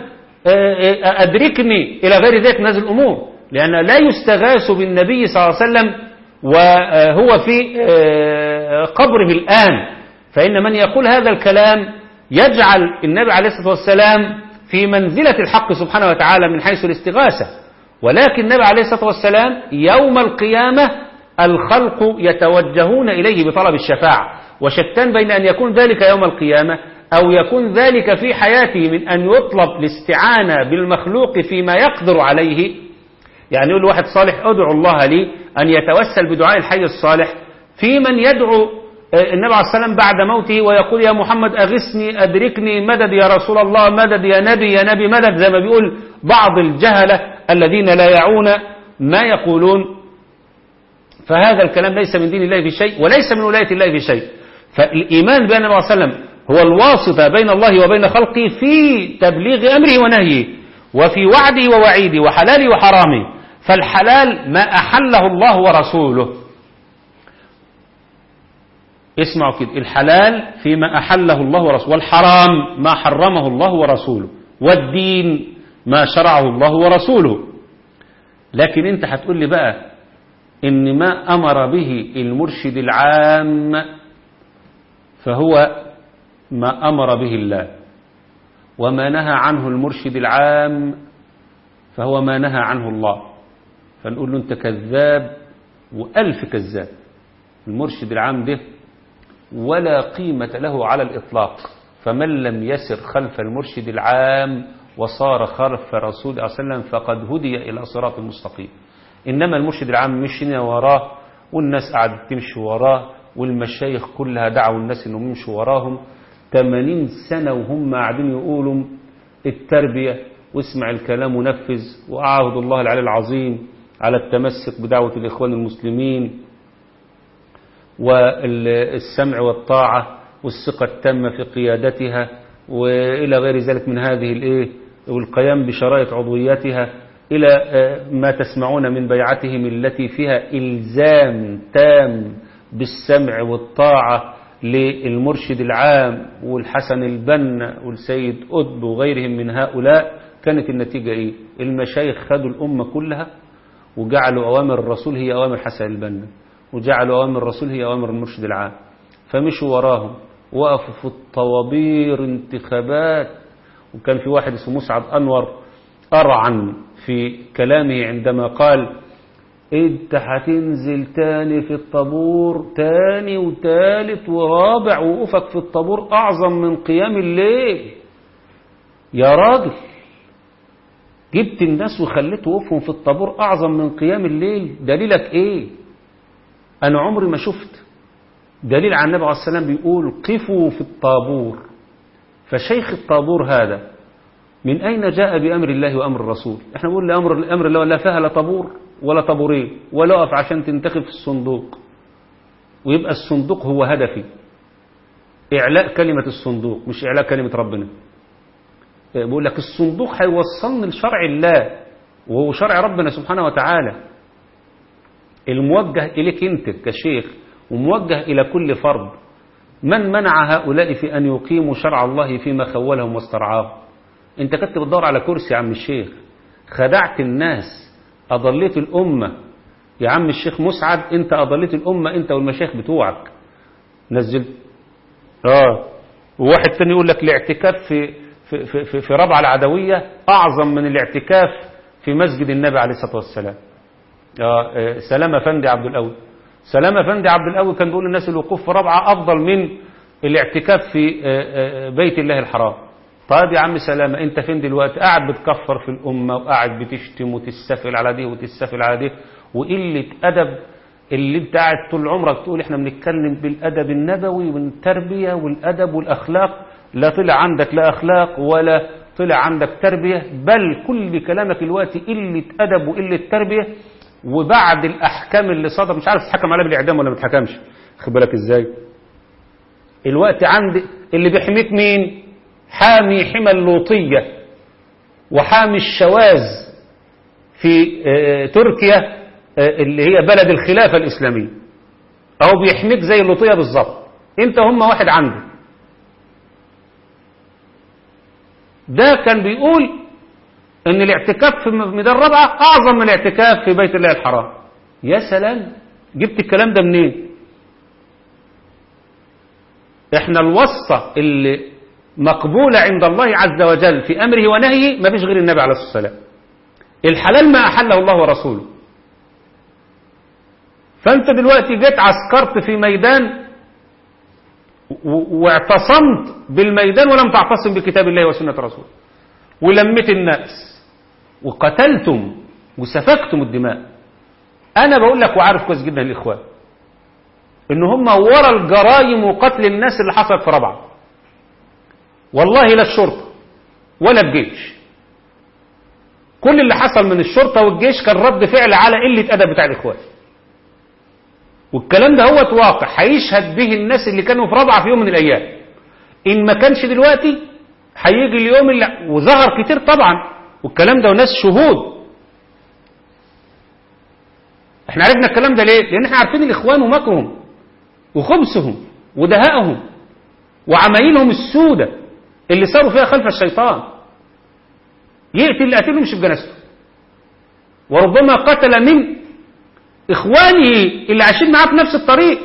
أدركني إلى غير ذلك من هذه الأمور لأن لا يستغاث بالنبي صلى الله عليه وسلم وهو في قبره الآن فإن من يقول هذا الكلام يجعل النبي عليه الصلاة والسلام في منزلة الحق سبحانه وتعالى من حيث الاستغاثة ولكن النبي عليه الصلاة والسلام يوم القيامة الخلق يتوجهون إليه بطلب الشفاعة وشتان بين أن يكون ذلك يوم القيامة أو يكون ذلك في حياته من أن يطلب الاستعانة بالمخلوق فيما يقدر عليه يعني يقول واحد صالح ادعو الله لي أن يتوسل بدعاء الحي الصالح في من يدعو النبي عليه السلام بعد موته ويقول يا محمد أغثني أدركني مدد يا رسول الله مدد يا نبي يا نبي مدد زي ما بيقول بعض الجهلة الذين لا يعون ما يقولون فهذا الكلام ليس من دين الله في شيء وليس من ولاية الله في شيء فالإيمان بأن النبي صلى الله عليه وسلم هو الواسطة بين الله وبين خلقه في تبليغ أمره ونهيه وفي وعده ووعيده وحلاله وحرامه فالحلال ما أحله الله ورسوله اسمعوا كده الحلال فيما أحله الله ورسوله والحرام ما حرمه الله ورسوله والدين ما شرعه الله ورسوله لكن انت هتقول لي بقى ان ما امر به المرشد العام فهو ما امر به الله وما نهى عنه المرشد العام فهو ما نهى عنه الله فنقول له انت كذاب والف كذاب المرشد العام ده ولا قيمة له على الإطلاق فمن لم يسر خلف المرشد العام وصار خلف رسول الله صلى الله عليه وسلم فقد هدي إلى صراط المستقيم إنما المرشد العام مشينا وراه والناس قعدت تمشي وراه والمشايخ كلها دعوا الناس انهم يمشوا وراهم 80 سنة وهم قاعدين يقولوا التربية واسمع الكلام ونفذ وأعهد الله العلي العظيم على التمسك بدعوة الإخوان المسلمين والسمع والطاعة والثقة التامة في قيادتها وإلى غير ذلك من هذه الإيه والقيام بشرائط عضويتها إلى ما تسمعون من بيعتهم التي فيها إلزام تام بالسمع والطاعة للمرشد العام والحسن البنا والسيد قطب وغيرهم من هؤلاء كانت النتيجة إيه المشايخ خدوا الأمة كلها وجعلوا أوامر الرسول هي أوامر حسن البنا وجعلوا أوامر الرسول هي أوامر المرشد العام فمشوا وراهم وقفوا في الطوابير انتخابات وكان في واحد اسمه مسعد أنور أرعن في كلامه عندما قال انت هتنزل تاني في الطابور تاني وتالت ورابع وقوفك في الطابور أعظم من قيام الليل يا راجل جبت الناس وخليت وقوفهم في الطابور أعظم من قيام الليل دليلك ايه أنا عمري ما شفت دليل عن النبي عليه السلام بيقول قفوا في الطابور فشيخ الطابور هذا من أين جاء بأمر الله وأمر الرسول احنا بنقول لأمر أمر الله ولا فيها لا طابور ولا طابورين ولا أقف عشان تنتخب في الصندوق ويبقى الصندوق هو هدفي إعلاء كلمة الصندوق مش إعلاء كلمة ربنا بقول لك الصندوق هيوصلني لشرع الله وهو شرع ربنا سبحانه وتعالى الموجه إليك أنت كشيخ وموجه إلى كل فرد من منع هؤلاء في أن يقيموا شرع الله فيما خولهم واسترعاهم انت كنت بتدور على كرسي يا عم الشيخ خدعت الناس أضليت الأمة يا عم الشيخ مسعد انت أضليت الأمة انت والمشايخ بتوعك نزلت اه وواحد تاني يقول لك الاعتكاف في في في في, في ربع العدوية أعظم من الاعتكاف في مسجد النبي عليه الصلاة والسلام آه سلام أفندي عبد القوي سلام أفندي عبد القوي كان بيقول للناس الوقوف في ربعة أفضل من الاعتكاف في بيت الله الحرام طيب يا عم سلامة انت فين دلوقتي قاعد بتكفر في الأمة وقاعد بتشتم وتستفل على دي وتستفل على دي وقلة أدب اللي انت قاعد طول عمرك تقول احنا بنتكلم بالأدب النبوي والتربية والأدب والأخلاق لا طلع عندك لا أخلاق ولا طلع عندك تربية بل كل كلامك دلوقتي قلة أدب وقلة تربية وبعد الأحكام اللي صدر مش عارف تتحكم عليها بالإعدام ولا ما تتحكمش خد بالك ازاي الوقت عند اللي بيحميك مين حامي حمى اللوطية وحامي الشواذ في تركيا اللي هي بلد الخلافة الإسلامية أو بيحميك زي اللوطية بالظبط انت هم واحد عنده ده كان بيقول ان الاعتكاف في ميدان رابعة اعظم من الاعتكاف في بيت الله الحرام يا سلام جبت الكلام ده منين احنا الوصفة اللي مقبولة عند الله عز وجل في امره ونهيه ما فيش غير النبي عليه الصلاة والسلام الحلال ما احله الله ورسوله فانت دلوقتي جيت عسكرت في ميدان واعتصمت بالميدان ولم تعتصم بكتاب الله وسنة رسوله ولمت الناس وقتلتم وسفكتم الدماء انا بقول لك وعارف كويس جدا الاخوان ان هم ورا الجرائم وقتل الناس اللي حصلت في ربعه والله لا الشرطه ولا الجيش كل اللي حصل من الشرطة والجيش كان رد فعل على قلة أدب بتاع الإخوان والكلام ده هو واقع هيشهد به الناس اللي كانوا في رابعة في يوم من الأيام إن ما كانش دلوقتي هيجي اليوم اللي وظهر كتير طبعا والكلام ده وناس شهود احنا عرفنا الكلام ده ليه لان احنا عارفين الاخوان ومكرهم وخبثهم ودهائهم وعمايلهم السودة اللي صاروا فيها خلف الشيطان يقتل اللي قتله مش بجنازته وربما قتل من اخوانه اللي عايشين معاه في نفس الطريق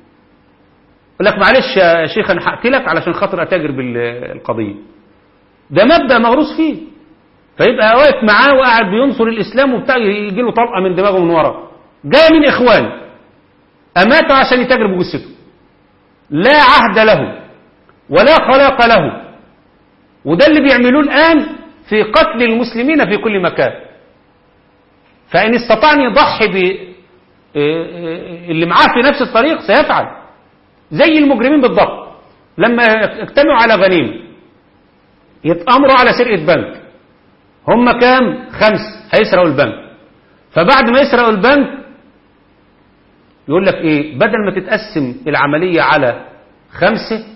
يقول لك معلش يا شيخ انا هقتلك علشان خاطر اتاجر بالقضيه ده مبدا موروث فيه فيبقى واقف معاه وقاعد بينصر الاسلام وبتاع يجي له طلقه من دماغه من ورا جاي من اخوان اماته عشان يتاجر بجثته لا عهد له ولا خلاق له وده اللي بيعملوه الان في قتل المسلمين في كل مكان فان استطاع ان يضحي ب اللي معاه في نفس الطريق سيفعل زي المجرمين بالضبط لما اجتمعوا على غنيمه يتامروا على سرقه بنك هم كام خمس هيسرقوا البنك فبعد ما يسرقوا البنك يقول لك ايه بدل ما تتقسم العملية على خمسة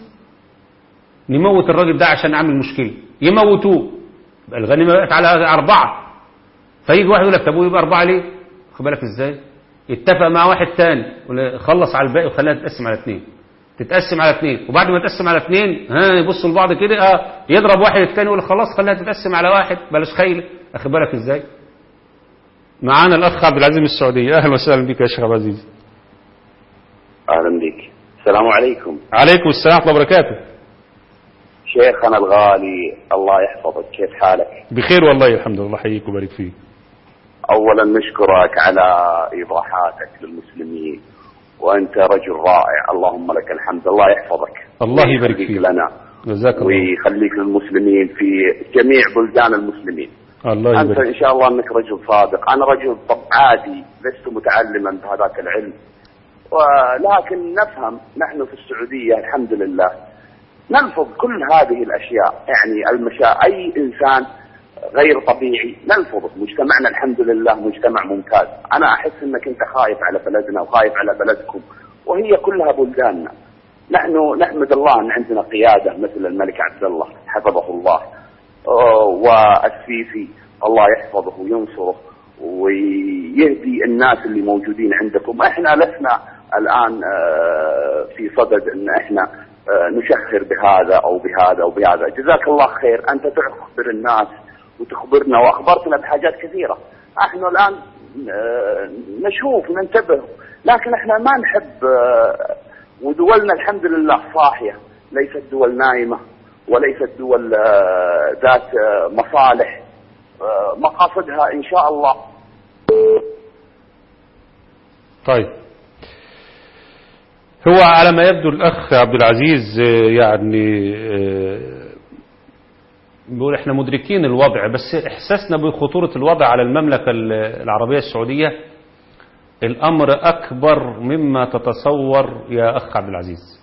نموت الراجل ده عشان نعمل مشكلة يموتوه يبقى الغنيمة بقت على أربعة فيجي واحد يقول لك طب يبقى أربعة ليه خد بالك ازاي يتفق مع واحد تاني خلص على الباقي وخليها تتقسم على اثنين تتقسم على اثنين وبعد ما تقسم على اثنين ها يبصوا لبعض كده اه يضرب واحد الثاني يقول خلاص خليها تتقسم على واحد بلاش خيل اخد بالك ازاي معانا الاخ عبد العزيز من السعوديه اهلا وسهلا بك يا شيخ عبد العزيز اهلا بك السلام عليكم عليكم السلام ورحمه الله وبركاته شيخنا الغالي الله يحفظك كيف حالك بخير والله الحمد لله حييك وبارك فيك اولا نشكرك على ايضاحاتك للمسلمين وانت رجل رائع اللهم لك الحمد الله يحفظك الله يبارك ويخليك فيك لنا جزاك الله ويخليك للمسلمين في جميع بلدان المسلمين الله انت يبارك ان شاء الله انك رجل صادق انا رجل طب عادي لست متعلما بهذاك العلم ولكن نفهم نحن في السعوديه الحمد لله نلفظ كل هذه الاشياء يعني المشا اي انسان غير طبيعي نلفظه مجتمعنا الحمد لله مجتمع ممتاز انا احس انك انت خايف على بلدنا وخايف على بلدكم وهي كلها بلداننا نحن نحمد الله ان عندنا قياده مثل الملك عبد الله حفظه الله آه، والسيسي الله يحفظه وينصره ويهدي الناس اللي موجودين عندكم احنا لسنا الان آه، في صدد ان احنا آه، نشهر بهذا او بهذا او بهذا جزاك الله خير انت تخبر الناس وتخبرنا واخبرتنا بحاجات كثيره احنا الان آه، نشوف ننتبه لكن احنا ما نحب آه، ودولنا الحمد لله صاحيه ليست دول نايمه وليست دول آه، ذات آه، مصالح آه، مقاصدها ان شاء الله طيب هو على ما يبدو الأخ عبد العزيز آه، يعني آه، بيقول احنا مدركين الوضع بس احساسنا بخطورة الوضع على المملكة ال- العربية السعودية الأمر أكبر مما تتصور يا أخ عبد العزيز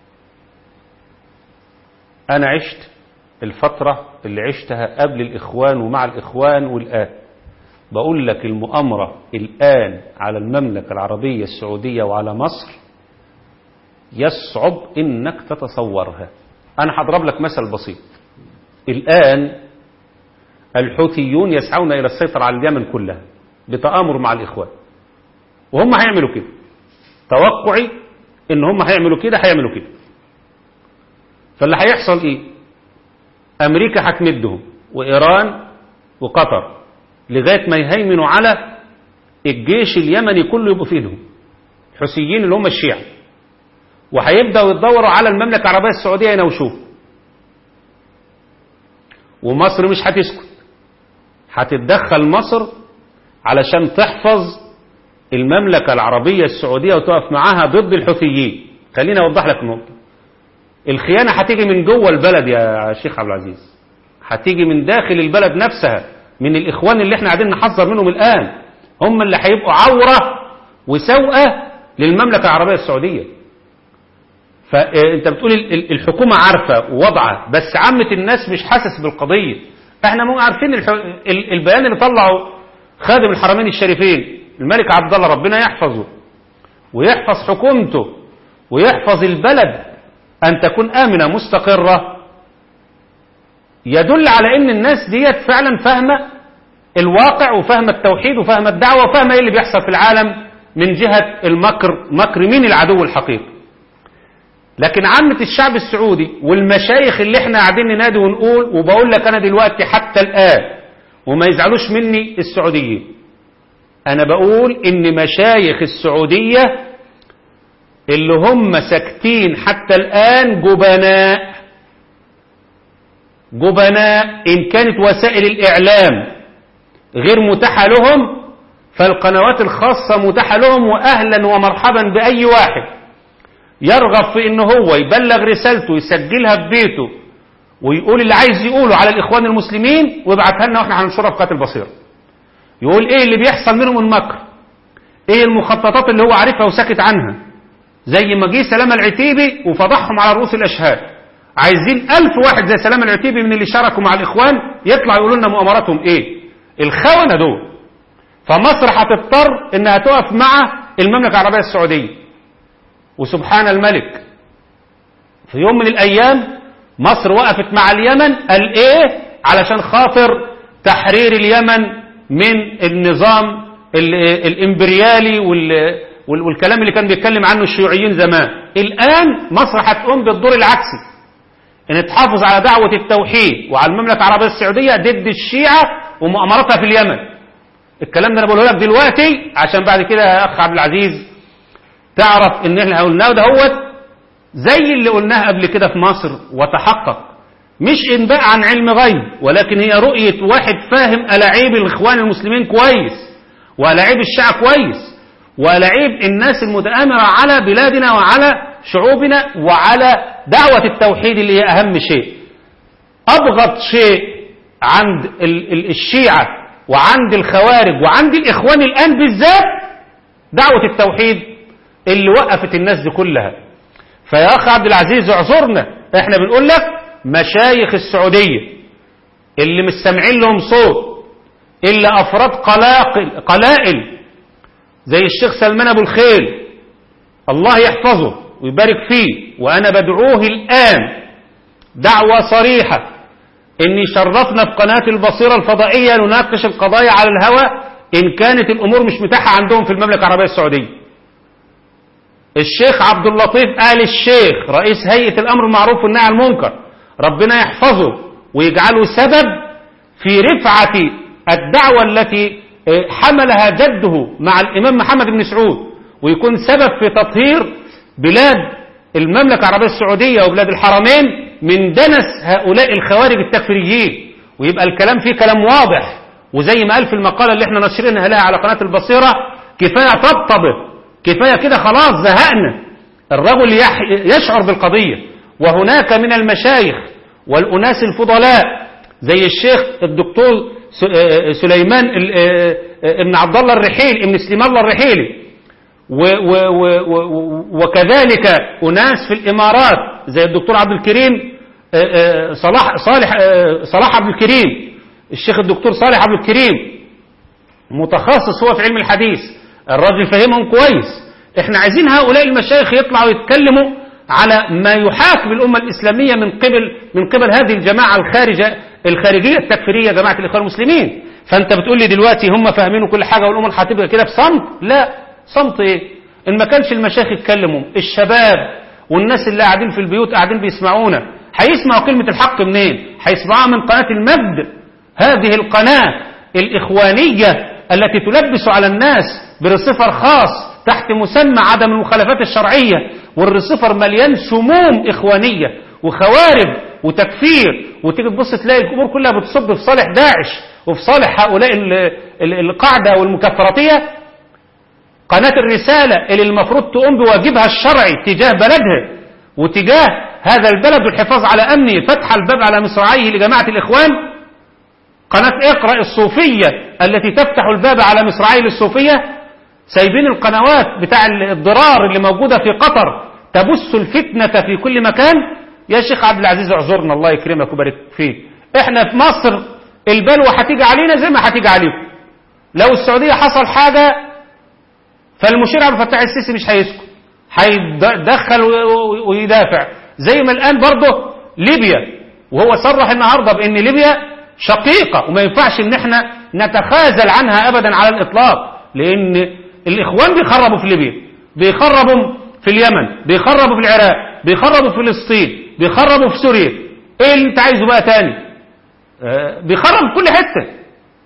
أنا عشت الفترة اللي عشتها قبل الإخوان ومع الإخوان والآن بقول لك المؤامرة الآن على المملكة العربية السعودية وعلى مصر يصعب إنك تتصورها أنا هضرب لك مثل بسيط الآن الحوثيون يسعون إلى السيطرة على اليمن كلها بتآمر مع الإخوان وهم هيعملوا كده توقعي إن هم هيعملوا كده هيعملوا كده فاللي هيحصل إيه أمريكا هتمدهم وإيران وقطر لغاية ما يهيمنوا على الجيش اليمني كله يبقوا في ايدهم الحوثيين اللي هم الشيعة وهيبدأوا يتدوروا على المملكة العربية السعودية يناوشوه ومصر مش هتسكت هتتدخل مصر علشان تحفظ المملكة العربية السعودية وتقف معاها ضد الحوثيين خليني أوضح لك النقطة الخيانة هتيجي من جوه البلد يا شيخ عبد العزيز هتيجي من داخل البلد نفسها من الإخوان اللي احنا قاعدين نحذر منهم الآن هم اللي هيبقوا عورة وسوءة للمملكة العربية السعودية فانت بتقول ال- ال- الحكومة عارفة ووضعة بس عامة الناس مش حاسس بالقضية احنا مو عارفين الح... ال- البيان اللي طلعه خادم الحرمين الشريفين الملك عبد الله ربنا يحفظه ويحفظ حكومته ويحفظ البلد أن تكون آمنة مستقرة يدل على أن الناس ديت فعلا فاهمة الواقع وفاهمة التوحيد وفاهمة الدعوة وفاهمة إيه اللي بيحصل في العالم من جهة المكر مكر مين العدو الحقيقي لكن عامة الشعب السعودي والمشايخ اللي احنا قاعدين ننادي ونقول وبقول لك أنا دلوقتي حتى الآن وما يزعلوش مني السعوديين أنا بقول إن مشايخ السعودية اللي هم ساكتين حتى الآن جبناء جبناء إن كانت وسائل الإعلام غير متاحة لهم فالقنوات الخاصة متاحة لهم وأهلا ومرحبا بأي واحد يرغب في إن هو يبلغ رسالته يسجلها في بيته ويقول اللي عايز يقوله على الإخوان المسلمين ويبعتها لنا وإحنا هننشرها في قناة البصيرة يقول إيه اللي بيحصل منهم من مكر إيه المخططات اللي هو عارفها وسكت عنها زي ما جه سلامة العتيبي وفضحهم على رؤوس الأشهاد عايزين ألف واحد زي سلامة العتيبي من اللي شاركوا مع الإخوان يطلع يقولوا لنا مؤامراتهم إيه الخونة دول فمصر هتضطر إنها تقف مع المملكة العربية السعودية وسبحان الملك في يوم من الأيام مصر وقفت مع اليمن قال إيه علشان خاطر تحرير اليمن من النظام ال- الإمبريالي وال وال- والكلام اللي كان بيتكلم عنه الشيوعيين زمان الآن مصر هتقوم بالدور العكسي ان تحافظ على دعوة التوحيد وعلى المملكة العربية السعودية ضد الشيعة ومؤامراتها في اليمن الكلام ده انا بقوله لك دلوقتي عشان بعد كده يا اخ عبد العزيز تعرف ان احنا قلناه دهوت زي اللي قلناه قبل كده في مصر وتحقق مش انباء عن علم غيب ولكن هي رؤية واحد فاهم ألاعيب الإخوان المسلمين كويس وألاعيب الشعب كويس وألاعيب الناس المتآمرة على بلادنا وعلى شعوبنا وعلى دعوة التوحيد اللي هي أهم شيء أبغض شيء عند ال- ال- الشيعة وعند الخوارج وعند الإخوان الآن بالذات دعوة التوحيد اللي وقفت الناس دي كلها فيا أخ عبد العزيز اعذرنا احنا بنقول لك مشايخ السعودية اللي مش سامعين لهم صوت إلا أفراد قلاقل قلائل زي الشيخ سلمان أبو الخيل الله يحفظه ويبارك فيه وأنا بدعوه الآن دعوة صريحة إن شرفنا في قناة البصيرة الفضائية نناقش القضايا على الهواء إن كانت الأمور مش متاحة عندهم في المملكة العربية السعودية الشيخ عبد اللطيف آل الشيخ رئيس هيئة الأمر المعروف والنهي عن المنكر ربنا يحفظه ويجعله سبب في رفعة الدعوة التي آه، حملها جده مع الإمام محمد بن سعود ويكون سبب في تطهير بلاد المملكة العربية السعودية وبلاد الحرمين من دنس هؤلاء الخوارج التكفيريين ويبقى الكلام فيه كلام واضح وزي ما قال في المقالة اللي احنا نشرينها لها على قناة البصيرة كفاية طبطبه كفاية كده خلاص زهقنا الرجل يح- يشعر بالقضية وهناك من المشايخ والأناس الفضلاء زي الشيخ الدكتور س- آه، سليمان ال- آه، آه، ابن عبد الله الرحيل ابن سليمان الله الرحيلي و و و و وكذلك أناس في الإمارات زي الدكتور عبد الكريم آه، آه، صلاح صالح آه، صلاح عبد الكريم الشيخ الدكتور صالح عبد الكريم متخصص هو في علم الحديث الراجل فاهمهم كويس احنا عايزين هؤلاء المشايخ يطلعوا يتكلموا على ما يحاك بالأمة الإسلامية من قبل من قبل هذه الجماعة الخارجة الخارجية التكفيرية جماعة الإخوان المسلمين فأنت بتقول لي دلوقتي هم فاهمين كل حاجة والأمة هتبقى كده بصمت لا صمت إيه إن ما كانش المشايخ يتكلموا الشباب والناس اللي قاعدين في البيوت قاعدين بيسمعونا هيسمعوا كلمة الحق منين هيسمعوها من قناة المجد هذه القناة الإخوانية التي تلبس على الناس برصفر خاص تحت مسمى عدم المخالفات الشرعية والرصفر مليان سموم إخوانية وخوارب وتكفير وتيجي تبص تلاقي الأمور كلها بتصب في صالح داعش وفي صالح هؤلاء ال- ال- القاعدة والمكفراتية قناة الرسالة اللي المفروض تقوم بواجبها الشرعي تجاه بلدها وتجاه هذا البلد والحفاظ على أمنه فتح الباب على مصراعيه لجماعة الإخوان قناة اقرأ الصوفية التي تفتح الباب على مصراعي للصوفية سايبين القنوات بتاع الضرار اللي موجودة في قطر تبث الفتنة في كل مكان يا شيخ عبد العزيز اعذرنا الله يكرمك ويبارك فيك احنا في مصر البلوى هتيجي علينا زي ما هتيجي عليكم لو السعودية حصل حاجة فالمشير عبد الفتاح السيسي مش هيسكت هيدخل ويدافع زي ما الآن برضه ليبيا وهو صرح النهاردة بأن ليبيا شقيقة وما ينفعش ان احنا نتخاذل عنها ابدا على الاطلاق لان الاخوان بيخربوا في ليبيا بيخربوا في اليمن بيخربوا في العراق بيخربوا في فلسطين بيخربوا في سوريا ايه اللي انت عايزه بقى تاني آه بيخرب في كل حتة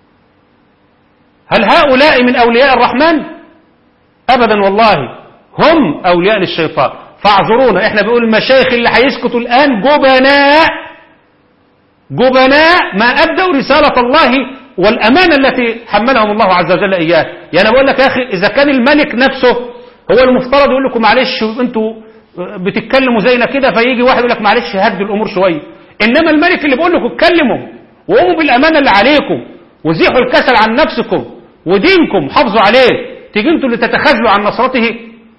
هل هؤلاء من اولياء الرحمن ابدا والله هم اولياء للشيطان فاعذرونا احنا بنقول المشايخ اللي هيسكتوا الان جبناء جبناء ما أدوا رسالة الله والأمانة التي حملهم الله عز وجل إياه يعني أنا بقول لك يا أخي إذا كان الملك نفسه هو المفترض يقول لكم معلش أنتوا بتتكلموا زينا كده فيجي واحد يقول لك معلش هدي الأمور شوية إنما الملك اللي بيقول لكم اتكلموا وقوموا بالأمانة اللي عليكم وزيحوا الكسل عن نفسكم ودينكم حافظوا عليه تيجي انتوا اللي تتخاذلوا عن نصرته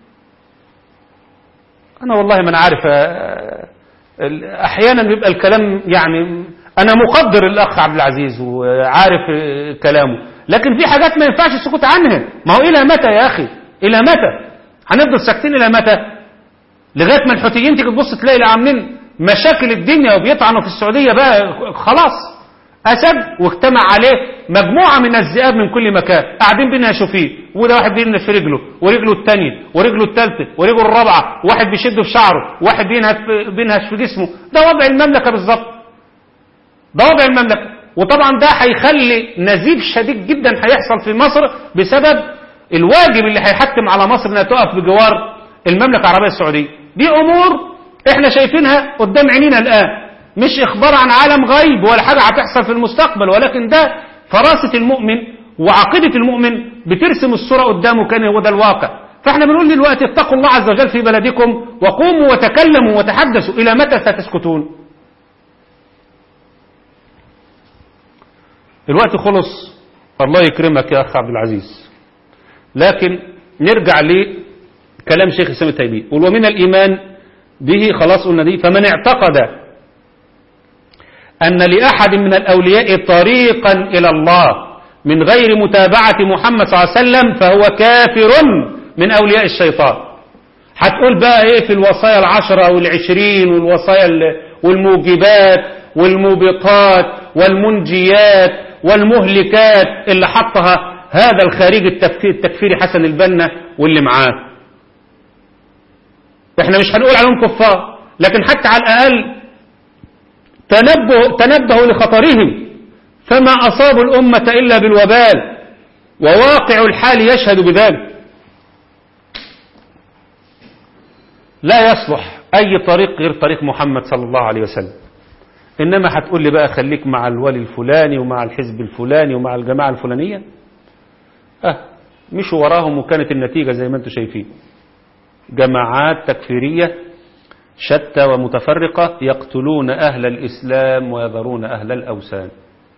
أنا والله ما أنا عارف أحيانا بيبقى الكلام يعني أنا مقدر الأخ عبد العزيز وعارف كلامه لكن في حاجات ما ينفعش السكوت عنها ما هو إلى متى يا أخي إلى متى هنفضل ساكتين إلى متى لغاية ما الحوثيين تيجي تبص تلاقي اللي عاملين مشاكل الدنيا وبيطعنوا في السعودية بقى خلاص أسد واجتمع عليه مجموعة من الذئاب من كل مكان قاعدين بينهشوا فيه وده واحد بينهش في رجله ورجله الثانية ورجله الثالثة ورجله الرابعة واحد بيشده في شعره واحد بينهش في جسمه ده وضع المملكة بالظبط ده وضع المملكة وطبعا ده هيخلي نزيف شديد جدا هيحصل في مصر بسبب الواجب اللي هيحتم على مصر انها تقف بجوار المملكة العربية السعودية دي امور احنا شايفينها قدام عينينا الان مش اخبار عن عالم غيب ولا حاجة هتحصل في المستقبل ولكن ده فراسة المؤمن وعقيدة المؤمن بترسم الصورة قدامه كان هو ده الواقع فاحنا بنقول دلوقتي اتقوا الله عز وجل في بلدكم وقوموا وتكلموا وتحدثوا إلى متى ستسكتون الوقت خلص الله يكرمك يا أخ عبد العزيز لكن نرجع لكلام شيخ الإسلام التيمية قل ومن الإيمان به خلاص قلنا دي فمن اعتقد أن لأحد من الأولياء طريقا إلى الله من غير متابعة محمد صلى الله عليه وسلم فهو كافر من أولياء الشيطان هتقول بقى إيه في الوصايا العشرة والعشرين والوصايا والموجبات والموبقات والمنجيات والمهلكات اللي حطها هذا الخارج التفكير التكفيري حسن البنا واللي معاه احنا مش هنقول عليهم كفار لكن حتى على الأقل تنبه تنبهوا لخطرهم فما أصاب الأمة إلا بالوبال وواقع الحال يشهد بذلك لا يصلح أي طريق غير طريق محمد صلى الله عليه وسلم إنما هتقول لي بقى خليك مع الولي الفلاني ومع الحزب الفلاني ومع الجماعة الفلانية أه مشوا وراهم وكانت النتيجة زي ما انتم شايفين جماعات تكفيرية شتى ومتفرقة يقتلون أهل الإسلام ويذرون أهل الأوثان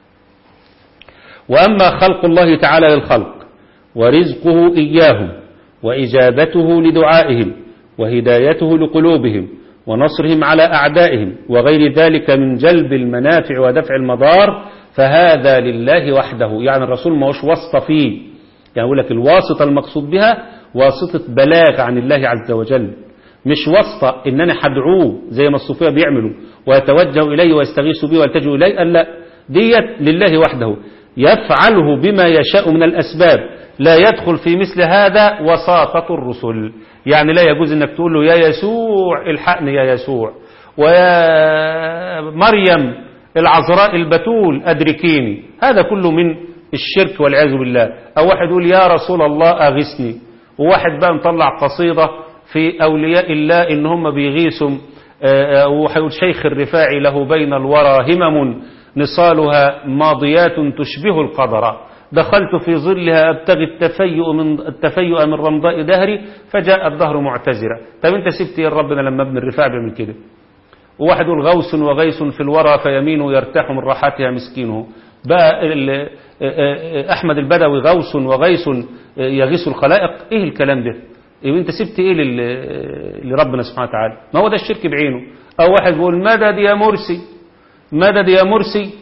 وأما خلق الله تعالى للخلق ورزقه إياهم وإجابته لدعائهم وهدايته لقلوبهم ونصرهم على أعدائهم وغير ذلك من جلب المنافع ودفع المضار فهذا لله وحده يعني الرسول ما هوش واسطة فيه يعني يقول لك الواسطة المقصود بها واسطة بلاغ عن الله عز وجل مش واسطة ان انا هدعوه زي ما الصوفية بيعملوا ويتوجه اليه ويستغيث به ويلتجئ اليه قال لا ديت لله وحده يفعله بما يشاء من الاسباب لا يدخل في مثل هذا وساطة الرسل يعني لا يجوز انك تقول له يا يسوع الحقني يا يسوع ويا مريم العذراء البتول ادركيني هذا كله من الشرك والعياذ بالله او واحد يقول يا رسول الله اغثني وواحد بقى مطلع قصيدة في أولياء الله إن هم بيغيثوا وحيقول شيخ الرفاعي له بين الورى همم نصالها ماضيات تشبه القدر دخلت في ظلها أبتغي التفيؤ من, التفيؤ من رمضاء دهري فجاء الدهر معتذرا طب انت سبت ايه ربنا لما ابن الرفاع بيعمل كده وواحد يقول غوث وغيث في الورى فيمينه يرتاح من راحتها مسكينه بقى أحمد البدوي غوث وغيث يغيث الخلائق ايه الكلام ده يبقى انت سبت ايه لربنا سبحانه وتعالى ما هو ده الشرك بعينه او واحد بيقول مدد يا مرسي مدد يا مرسي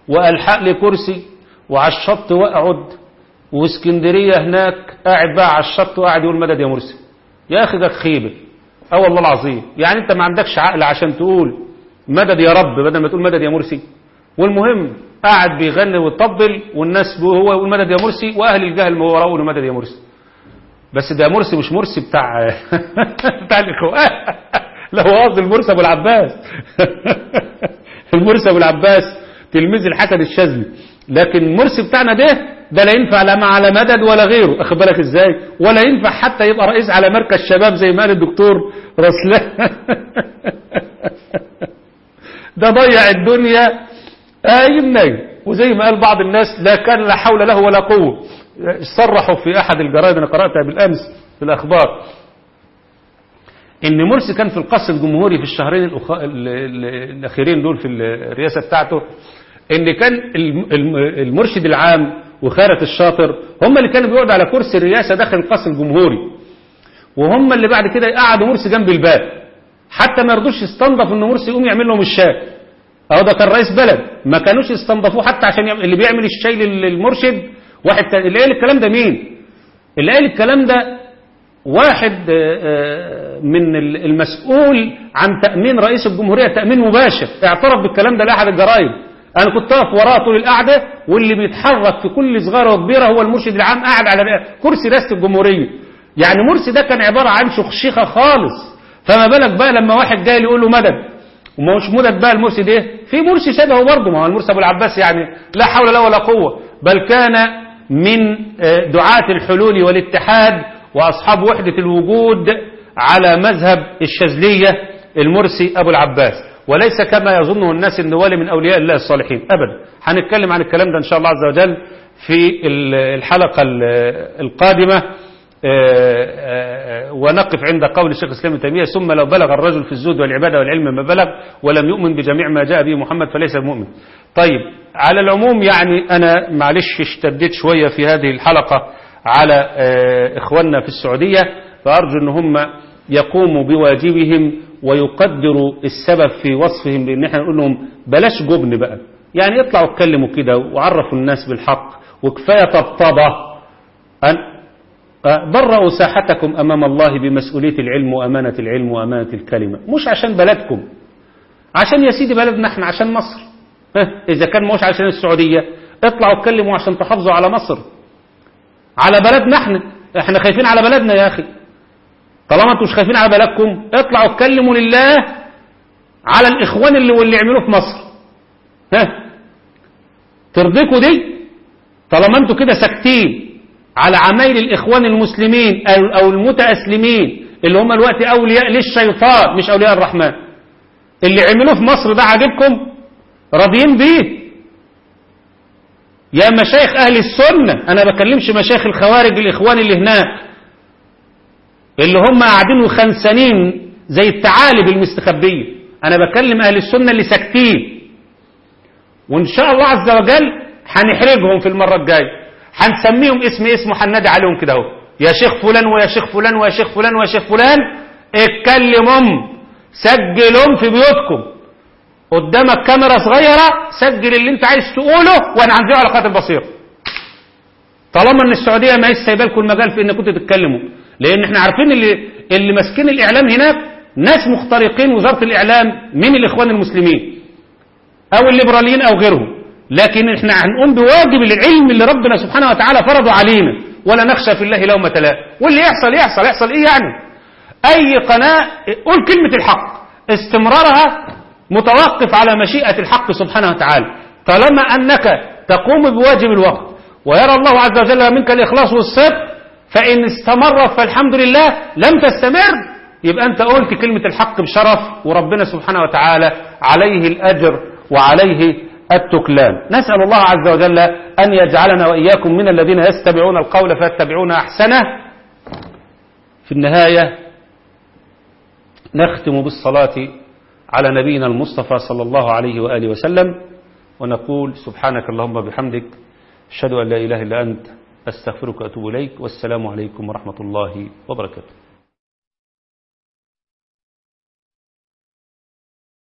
والحق لي كرسي وعلى الشط واقعد واسكندريه هناك قاعد بقى على الشط وقاعد يقول مدد يا مرسي يا اخي ده خيبه اه والله العظيم يعني انت ما عندكش عقل عشان تقول مدد يا رب بدل ما تقول مدد يا مرسي والمهم قاعد بيغني ويطبل والناس هو يقول مدد يا مرسي واهل الجهل ما وراه يقولوا مدد يا مرسي بس ده مرسي مش مرسي بتاع بتاع الاخوان لا هو قصدي المرسي ابو العباس المرسي ابو العباس تلميذ الحسن الشاذلي لكن المرسي بتاعنا ده ده لا ينفع لا على مدد ولا غيره اخد بالك ازاي ولا ينفع حتى يبقى رئيس على مركز شباب زي ما قال الدكتور رسلان ده ضيع الدنيا قايم نايم وزي ما قال بعض الناس لا كان لا حول له ولا قوه صرحوا في احد الجرائد انا قراتها بالامس في الاخبار ان مرسي كان في القصر الجمهوري في الشهرين الأخ... ال- ال- الاخيرين دول في الرئاسه بتاعته ان كان الم- الم- المرشد العام وخيرة الشاطر هم اللي كانوا بيقعدوا على كرسي الرئاسه داخل القصر الجمهوري وهم اللي بعد كده قعدوا مرسي جنب الباب حتى ما يرضوش يستنضف ان مرسي يقوم يعمل لهم الشاي اهو ده كان رئيس بلد ما كانوش يستنضفوه حتى عشان يعمل اللي بيعمل الشاي لل- للمرشد واحد تاني اللي قال الكلام ده مين اللي قال الكلام ده واحد آه، آه، من ال- المسؤول عن تأمين رئيس الجمهورية تأمين مباشر اعترف بالكلام ده لأحد الجرائد أنا كنت أقف وراه طول القعدة واللي بيتحرك في كل صغيرة وكبيرة هو المرشد العام قاعد على كرسي رئاسة الجمهورية يعني مرسي ده كان عبارة عن شخشيخة خالص فما بالك بقى لما واحد جاي يقول له مدد وما هوش مدد بقى المرسي ده في مرسي شبهه برضه ما هو المرسي ابو العباس يعني لا حول له ولا قوه بل كان من آه، دعاة الحلول والاتحاد واصحاب وحده الوجود على مذهب الشاذليه المرسي ابو العباس وليس كما يظنه الناس ان ولي من اولياء الله الصالحين ابدا هنتكلم عن الكلام ده ان شاء الله عز وجل في ال- الحلقه ال- القادمه آه، آه، ونقف عند قول الشيخ الاسلام ابن تيميه ثم لو بلغ الرجل في الزهد والعباده والعلم ما بلغ ولم يؤمن بجميع ما جاء به محمد فليس مؤمن. طيب على العموم يعني انا معلش اشتديت شويه في هذه الحلقه على آه، اخواننا في السعوديه فارجو ان هم يقوموا بواجبهم ويقدروا السبب في وصفهم بان احنا نقول لهم بلاش جبن بقى يعني اطلعوا اتكلموا كده وعرفوا الناس بالحق وكفايه طبطبه أن برأوا ساحتكم أمام الله بمسؤولية العلم وأمانة العلم وأمانة الكلمة مش عشان بلدكم عشان يا سيدي بلدنا احنا عشان مصر ها، إذا كان مش عشان السعودية اطلعوا اتكلموا عشان تحافظوا على مصر على بلدنا احنا احنا خايفين على بلدنا يا أخي طالما انتوا مش خايفين على بلدكم اطلعوا اتكلموا لله على الإخوان اللي واللي يعملوه في مصر ها ترضيكوا دي طالما انتوا كده ساكتين على عمايل الإخوان المسلمين أو أو المتأسلمين اللي هم الوقت أولياء للشيطان مش أولياء الرحمن اللي عملوه في مصر ده عاجبكم راضيين بيه يا مشايخ أهل السنة أنا بكلمش مشايخ الخوارج الإخوان اللي هناك اللي هم قاعدين وخنسانين زي الثعالب المستخبية أنا بكلم أهل السنة اللي ساكتين وإن شاء الله عز وجل هنحرجهم في المرة الجاية هنسميهم اسم اسم وهننادي عليهم كده اهو يا شيخ فلان ويا شيخ فلان ويا شيخ فلان ويا شيخ فلان اتكلمهم سجلهم في بيوتكم قدامك كاميرا صغيرة سجل اللي انت عايز تقوله وانا هنزله على قناه البصير طالما ان السعوديه ما هيش سايبه لكم المجال في ان كنتوا تتكلموا لان احنا عارفين اللي اللي ماسكين الاعلام هناك ناس مخترقين وزاره الاعلام من الاخوان المسلمين او الليبراليين او غيرهم لكن احنا هنقوم بواجب العلم اللي ربنا سبحانه وتعالى فرضه علينا ولا نخشى في الله لومة لائم واللي يحصل يحصل يحصل ايه يعني اي قناة قول كلمة الحق استمرارها متوقف على مشيئة الحق سبحانه وتعالى طالما انك تقوم بواجب الوقت ويرى الله عز وجل منك الاخلاص والصدق فان استمر فالحمد لله لم تستمر يبقى انت قلت كلمة الحق بشرف وربنا سبحانه وتعالى عليه الاجر وعليه التكلان نسأل الله عز وجل أن يجعلنا وإياكم من الذين يستمعون القول فيتبعون أحسنه في النهاية نختم بالصلاة على نبينا المصطفى صلى الله عليه وآله وسلم ونقول سبحانك اللهم بحمدك أشهد أن لا إله إلا أنت أستغفرك وأتوب إليك والسلام عليكم ورحمة الله وبركاته